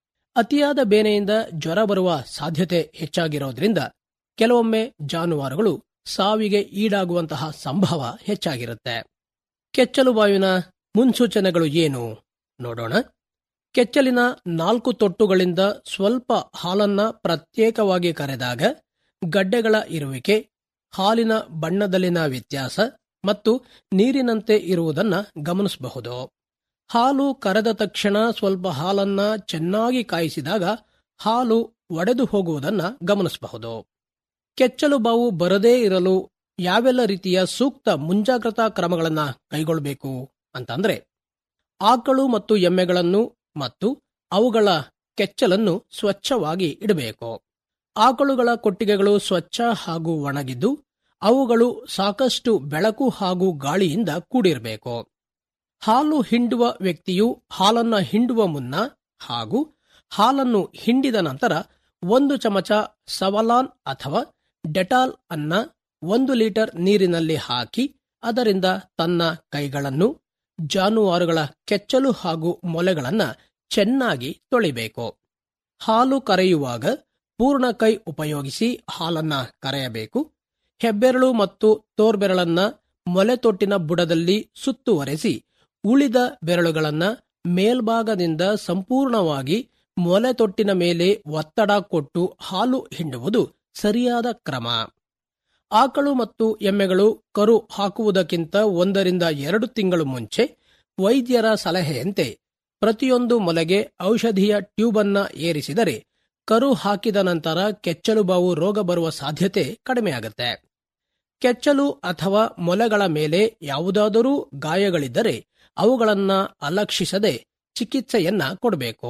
ಅತಿಯಾದ ಬೇನೆಯಿಂದ ಜ್ವರ ಬರುವ ಸಾಧ್ಯತೆ ಹೆಚ್ಚಾಗಿರೋದ್ರಿಂದ ಕೆಲವೊಮ್ಮೆ ಜಾನುವಾರುಗಳು ಸಾವಿಗೆ ಈಡಾಗುವಂತಹ ಸಂಭವ ಹೆಚ್ಚಾಗಿರುತ್ತೆ ಕೆಚ್ಚಲು ಬಾವಿನ ಮುನ್ಸೂಚನೆಗಳು ಏನು ನೋಡೋಣ ಕೆಚ್ಚಲಿನ ನಾಲ್ಕು ತೊಟ್ಟುಗಳಿಂದ ಸ್ವಲ್ಪ ಹಾಲನ್ನ ಪ್ರತ್ಯೇಕವಾಗಿ ಕರೆದಾಗ ಗಡ್ಡೆಗಳ ಇರುವಿಕೆ ಹಾಲಿನ ಬಣ್ಣದಲ್ಲಿನ ವ್ಯತ್ಯಾಸ ಮತ್ತು ನೀರಿನಂತೆ ಇರುವುದನ್ನ ಗಮನಿಸಬಹುದು ಹಾಲು ಕರೆದ ತಕ್ಷಣ ಸ್ವಲ್ಪ ಹಾಲನ್ನ ಚೆನ್ನಾಗಿ ಕಾಯಿಸಿದಾಗ ಹಾಲು ಒಡೆದು ಹೋಗುವುದನ್ನ ಗಮನಿಸಬಹುದು ಕೆಚ್ಚಲು ಬಾವು ಬರದೇ ಇರಲು ಯಾವೆಲ್ಲ ರೀತಿಯ ಸೂಕ್ತ ಮುಂಜಾಗ್ರತಾ ಕ್ರಮಗಳನ್ನ ಕೈಗೊಳ್ಳಬೇಕು ಅಂತಂದ್ರೆ ಆಕಳು ಮತ್ತು ಎಮ್ಮೆಗಳನ್ನು ಮತ್ತು ಅವುಗಳ ಕೆಚ್ಚಲನ್ನು ಸ್ವಚ್ಛವಾಗಿ ಇಡಬೇಕು ಆಕಳುಗಳ ಕೊಟ್ಟಿಗೆಗಳು ಸ್ವಚ್ಛ ಹಾಗೂ ಒಣಗಿದ್ದು ಅವುಗಳು ಸಾಕಷ್ಟು ಬೆಳಕು ಹಾಗೂ ಗಾಳಿಯಿಂದ ಕೂಡಿರಬೇಕು ಹಾಲು ಹಿಂಡುವ ವ್ಯಕ್ತಿಯು ಹಾಲನ್ನ ಹಿಂಡುವ ಮುನ್ನ ಹಾಗೂ ಹಾಲನ್ನು ಹಿಂಡಿದ ನಂತರ ಒಂದು ಚಮಚ ಸವಲಾನ್ ಅಥವಾ ಡೆಟಾಲ್ ಅನ್ನ ಒಂದು ಲೀಟರ್ ನೀರಿನಲ್ಲಿ ಹಾಕಿ ಅದರಿಂದ ತನ್ನ ಕೈಗಳನ್ನು ಜಾನುವಾರುಗಳ ಕೆಚ್ಚಲು ಹಾಗೂ ಮೊಲೆಗಳನ್ನ ಚೆನ್ನಾಗಿ ತೊಳಿಬೇಕು ಹಾಲು ಕರೆಯುವಾಗ ಪೂರ್ಣ ಕೈ ಉಪಯೋಗಿಸಿ ಹಾಲನ್ನ ಕರೆಯಬೇಕು ಹೆಬ್ಬೆರಳು ಮತ್ತು ತೋರ್ಬೆರಳನ್ನ ಮೊಲೆತೊಟ್ಟಿನ ಬುಡದಲ್ಲಿ ಸುತ್ತುವರೆಸಿ ಉಳಿದ ಬೆರಳುಗಳನ್ನ ಮೇಲ್ಭಾಗದಿಂದ ಸಂಪೂರ್ಣವಾಗಿ ಮೊಲೆತೊಟ್ಟಿನ ಮೇಲೆ ಒತ್ತಡ ಕೊಟ್ಟು ಹಾಲು ಹಿಂಡುವುದು ಸರಿಯಾದ ಕ್ರಮ ಆಕಳು ಮತ್ತು ಎಮ್ಮೆಗಳು ಕರು ಹಾಕುವುದಕ್ಕಿಂತ ಒಂದರಿಂದ ಎರಡು ತಿಂಗಳು ಮುಂಚೆ ವೈದ್ಯರ ಸಲಹೆಯಂತೆ ಪ್ರತಿಯೊಂದು ಮೊಲೆಗೆ ಔಷಧಿಯ ಟ್ಯೂಬ್ ಅನ್ನ ಏರಿಸಿದರೆ ಕರು ಹಾಕಿದ ನಂತರ ಕೆಚ್ಚಲು ಬಾವು ರೋಗ ಬರುವ ಸಾಧ್ಯತೆ ಕಡಿಮೆಯಾಗುತ್ತೆ ಕೆಚ್ಚಲು ಅಥವಾ ಮೊಲೆಗಳ ಮೇಲೆ ಯಾವುದಾದರೂ ಗಾಯಗಳಿದ್ದರೆ ಅವುಗಳನ್ನ ಅಲಕ್ಷಿಸದೆ ಚಿಕಿತ್ಸೆಯನ್ನ ಕೊಡಬೇಕು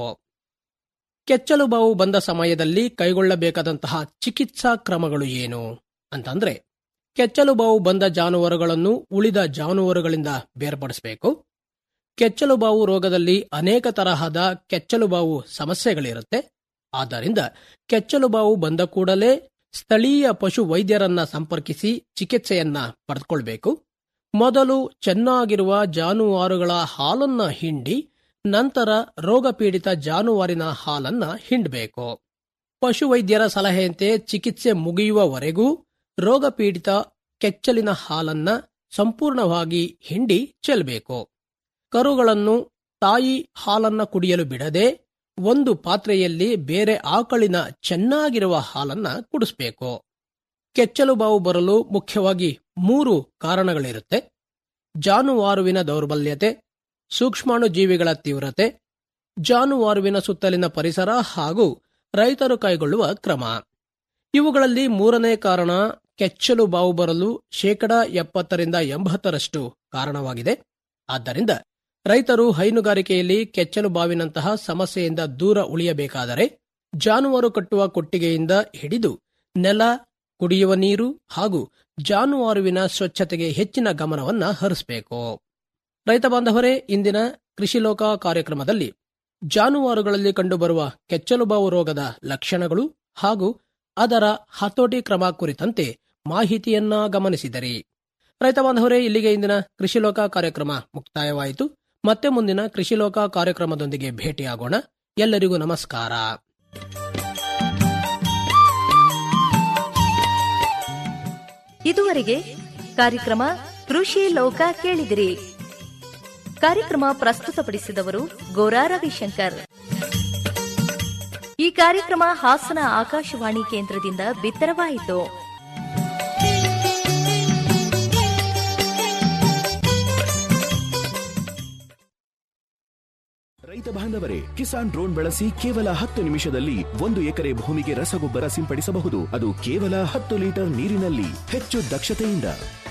ಕೆಚ್ಚಲು ಬಾವು ಬಂದ ಸಮಯದಲ್ಲಿ ಕೈಗೊಳ್ಳಬೇಕಾದಂತಹ ಚಿಕಿತ್ಸಾ ಕ್ರಮಗಳು ಏನು ಅಂತಂದ್ರೆ ಕೆಚ್ಚಲು ಬಾವು ಬಂದ ಜಾನುವಾರುಗಳನ್ನು ಉಳಿದ ಜಾನುವಾರುಗಳಿಂದ ಬೇರ್ಪಡಿಸಬೇಕು ಕೆಚ್ಚಲು ಬಾವು ರೋಗದಲ್ಲಿ ಅನೇಕ ತರಹದ ಕೆಚ್ಚಲು ಬಾವು ಸಮಸ್ಯೆಗಳಿರುತ್ತೆ ಆದ್ದರಿಂದ ಕೆಚ್ಚಲು ಬಾವು ಬಂದ ಕೂಡಲೇ ಸ್ಥಳೀಯ ಪಶು ವೈದ್ಯರನ್ನ ಸಂಪರ್ಕಿಸಿ ಚಿಕಿತ್ಸೆಯನ್ನ ಪಡೆದುಕೊಳ್ಬೇಕು ಮೊದಲು ಚೆನ್ನಾಗಿರುವ ಜಾನುವಾರುಗಳ ಹಾಲನ್ನ ಹಿಂಡಿ ನಂತರ ರೋಗಪೀಡಿತ ಜಾನುವಾರಿನ ಹಾಲನ್ನ ಹಿಂಡಬೇಕು ಪಶುವೈದ್ಯರ ಸಲಹೆಯಂತೆ ಚಿಕಿತ್ಸೆ ಮುಗಿಯುವವರೆಗೂ ರೋಗಪೀಡಿತ ಕೆಚ್ಚಲಿನ ಹಾಲನ್ನ ಸಂಪೂರ್ಣವಾಗಿ ಹಿಂಡಿ ಚೆಲ್ಲಬೇಕು ಕರುಗಳನ್ನು ತಾಯಿ ಹಾಲನ್ನ ಕುಡಿಯಲು ಬಿಡದೆ ಒಂದು ಪಾತ್ರೆಯಲ್ಲಿ ಬೇರೆ ಆಕಳಿನ ಚೆನ್ನಾಗಿರುವ ಹಾಲನ್ನ ಕುಡಿಸ್ಬೇಕು ಕೆಚ್ಚಲು ಬಾವು ಬರಲು ಮುಖ್ಯವಾಗಿ ಮೂರು ಕಾರಣಗಳಿರುತ್ತೆ ಜಾನುವಾರುವಿನ ದೌರ್ಬಲ್ಯತೆ ಸೂಕ್ಷ್ಮಾಣು ಜೀವಿಗಳ ತೀವ್ರತೆ ಜಾನುವಾರುವಿನ ಸುತ್ತಲಿನ ಪರಿಸರ ಹಾಗೂ ರೈತರು ಕೈಗೊಳ್ಳುವ ಕ್ರಮ ಇವುಗಳಲ್ಲಿ ಮೂರನೇ ಕಾರಣ ಕೆಚ್ಚಲು ಬಾವು ಬರಲು ಶೇಕಡ ಎಪ್ಪತ್ತರಿಂದ ಎಂಬತ್ತರಷ್ಟು ಕಾರಣವಾಗಿದೆ ಆದ್ದರಿಂದ ರೈತರು ಹೈನುಗಾರಿಕೆಯಲ್ಲಿ ಕೆಚ್ಚಲು ಬಾವಿನಂತಹ ಸಮಸ್ಯೆಯಿಂದ ದೂರ ಉಳಿಯಬೇಕಾದರೆ ಜಾನುವಾರು ಕಟ್ಟುವ ಕೊಟ್ಟಿಗೆಯಿಂದ ಹಿಡಿದು ನೆಲ ಕುಡಿಯುವ ನೀರು ಹಾಗೂ ಜಾನುವಾರುವಿನ ಸ್ವಚ್ಛತೆಗೆ ಹೆಚ್ಚಿನ ಗಮನವನ್ನ ಹರಿಸಬೇಕು ರೈತ ಬಾಂಧವರೇ ಇಂದಿನ ಕೃಷಿ ಲೋಕ ಕಾರ್ಯಕ್ರಮದಲ್ಲಿ ಜಾನುವಾರುಗಳಲ್ಲಿ ಕಂಡುಬರುವ ಕೆಚ್ಚಲುಬಾವು ರೋಗದ ಲಕ್ಷಣಗಳು ಹಾಗೂ ಅದರ ಹತೋಟಿ ಕ್ರಮ ಕುರಿತಂತೆ ಮಾಹಿತಿಯನ್ನ ಗಮನಿಸಿದರಿ ರೈತ ಬಾಂಧವರೇ ಇಲ್ಲಿಗೆ ಇಂದಿನ ಕೃಷಿ ಲೋಕ ಕಾರ್ಯಕ್ರಮ ಮುಕ್ತಾಯವಾಯಿತು ಮತ್ತೆ ಮುಂದಿನ ಕೃಷಿ ಲೋಕ ಕಾರ್ಯಕ್ರಮದೊಂದಿಗೆ ಭೇಟಿಯಾಗೋಣ ಎಲ್ಲರಿಗೂ ನಮಸ್ಕಾರ ಇದುವರೆಗೆ ಕಾರ್ಯಕ್ರಮ ಕೃಷಿ ಲೋಕ ಕೇಳಿದಿರಿ ಕಾರ್ಯಕ್ರಮ ಪ್ರಸ್ತುತಪಡಿಸಿದವರು ಗೋರಾ ರವಿಶಂಕರ್ ಈ ಕಾರ್ಯಕ್ರಮ ಹಾಸನ ಆಕಾಶವಾಣಿ ಕೇಂದ್ರದಿಂದ ಬಿತ್ತರವಾಯಿತು ರೈತ ಬಾಂಧವರೇ ಕಿಸಾನ್ ಡ್ರೋನ್ ಬಳಸಿ ಕೇವಲ ಹತ್ತು ನಿಮಿಷದಲ್ಲಿ ಒಂದು ಎಕರೆ ಭೂಮಿಗೆ ರಸಗೊಬ್ಬರ ಸಿಂಪಡಿಸಬಹುದು ಅದು ಕೇವಲ ಹತ್ತು ಲೀಟರ್ ನೀರಿನಲ್ಲಿ ಹೆಚ್ಚು ದಕ್ಷತೆಯಿಂದ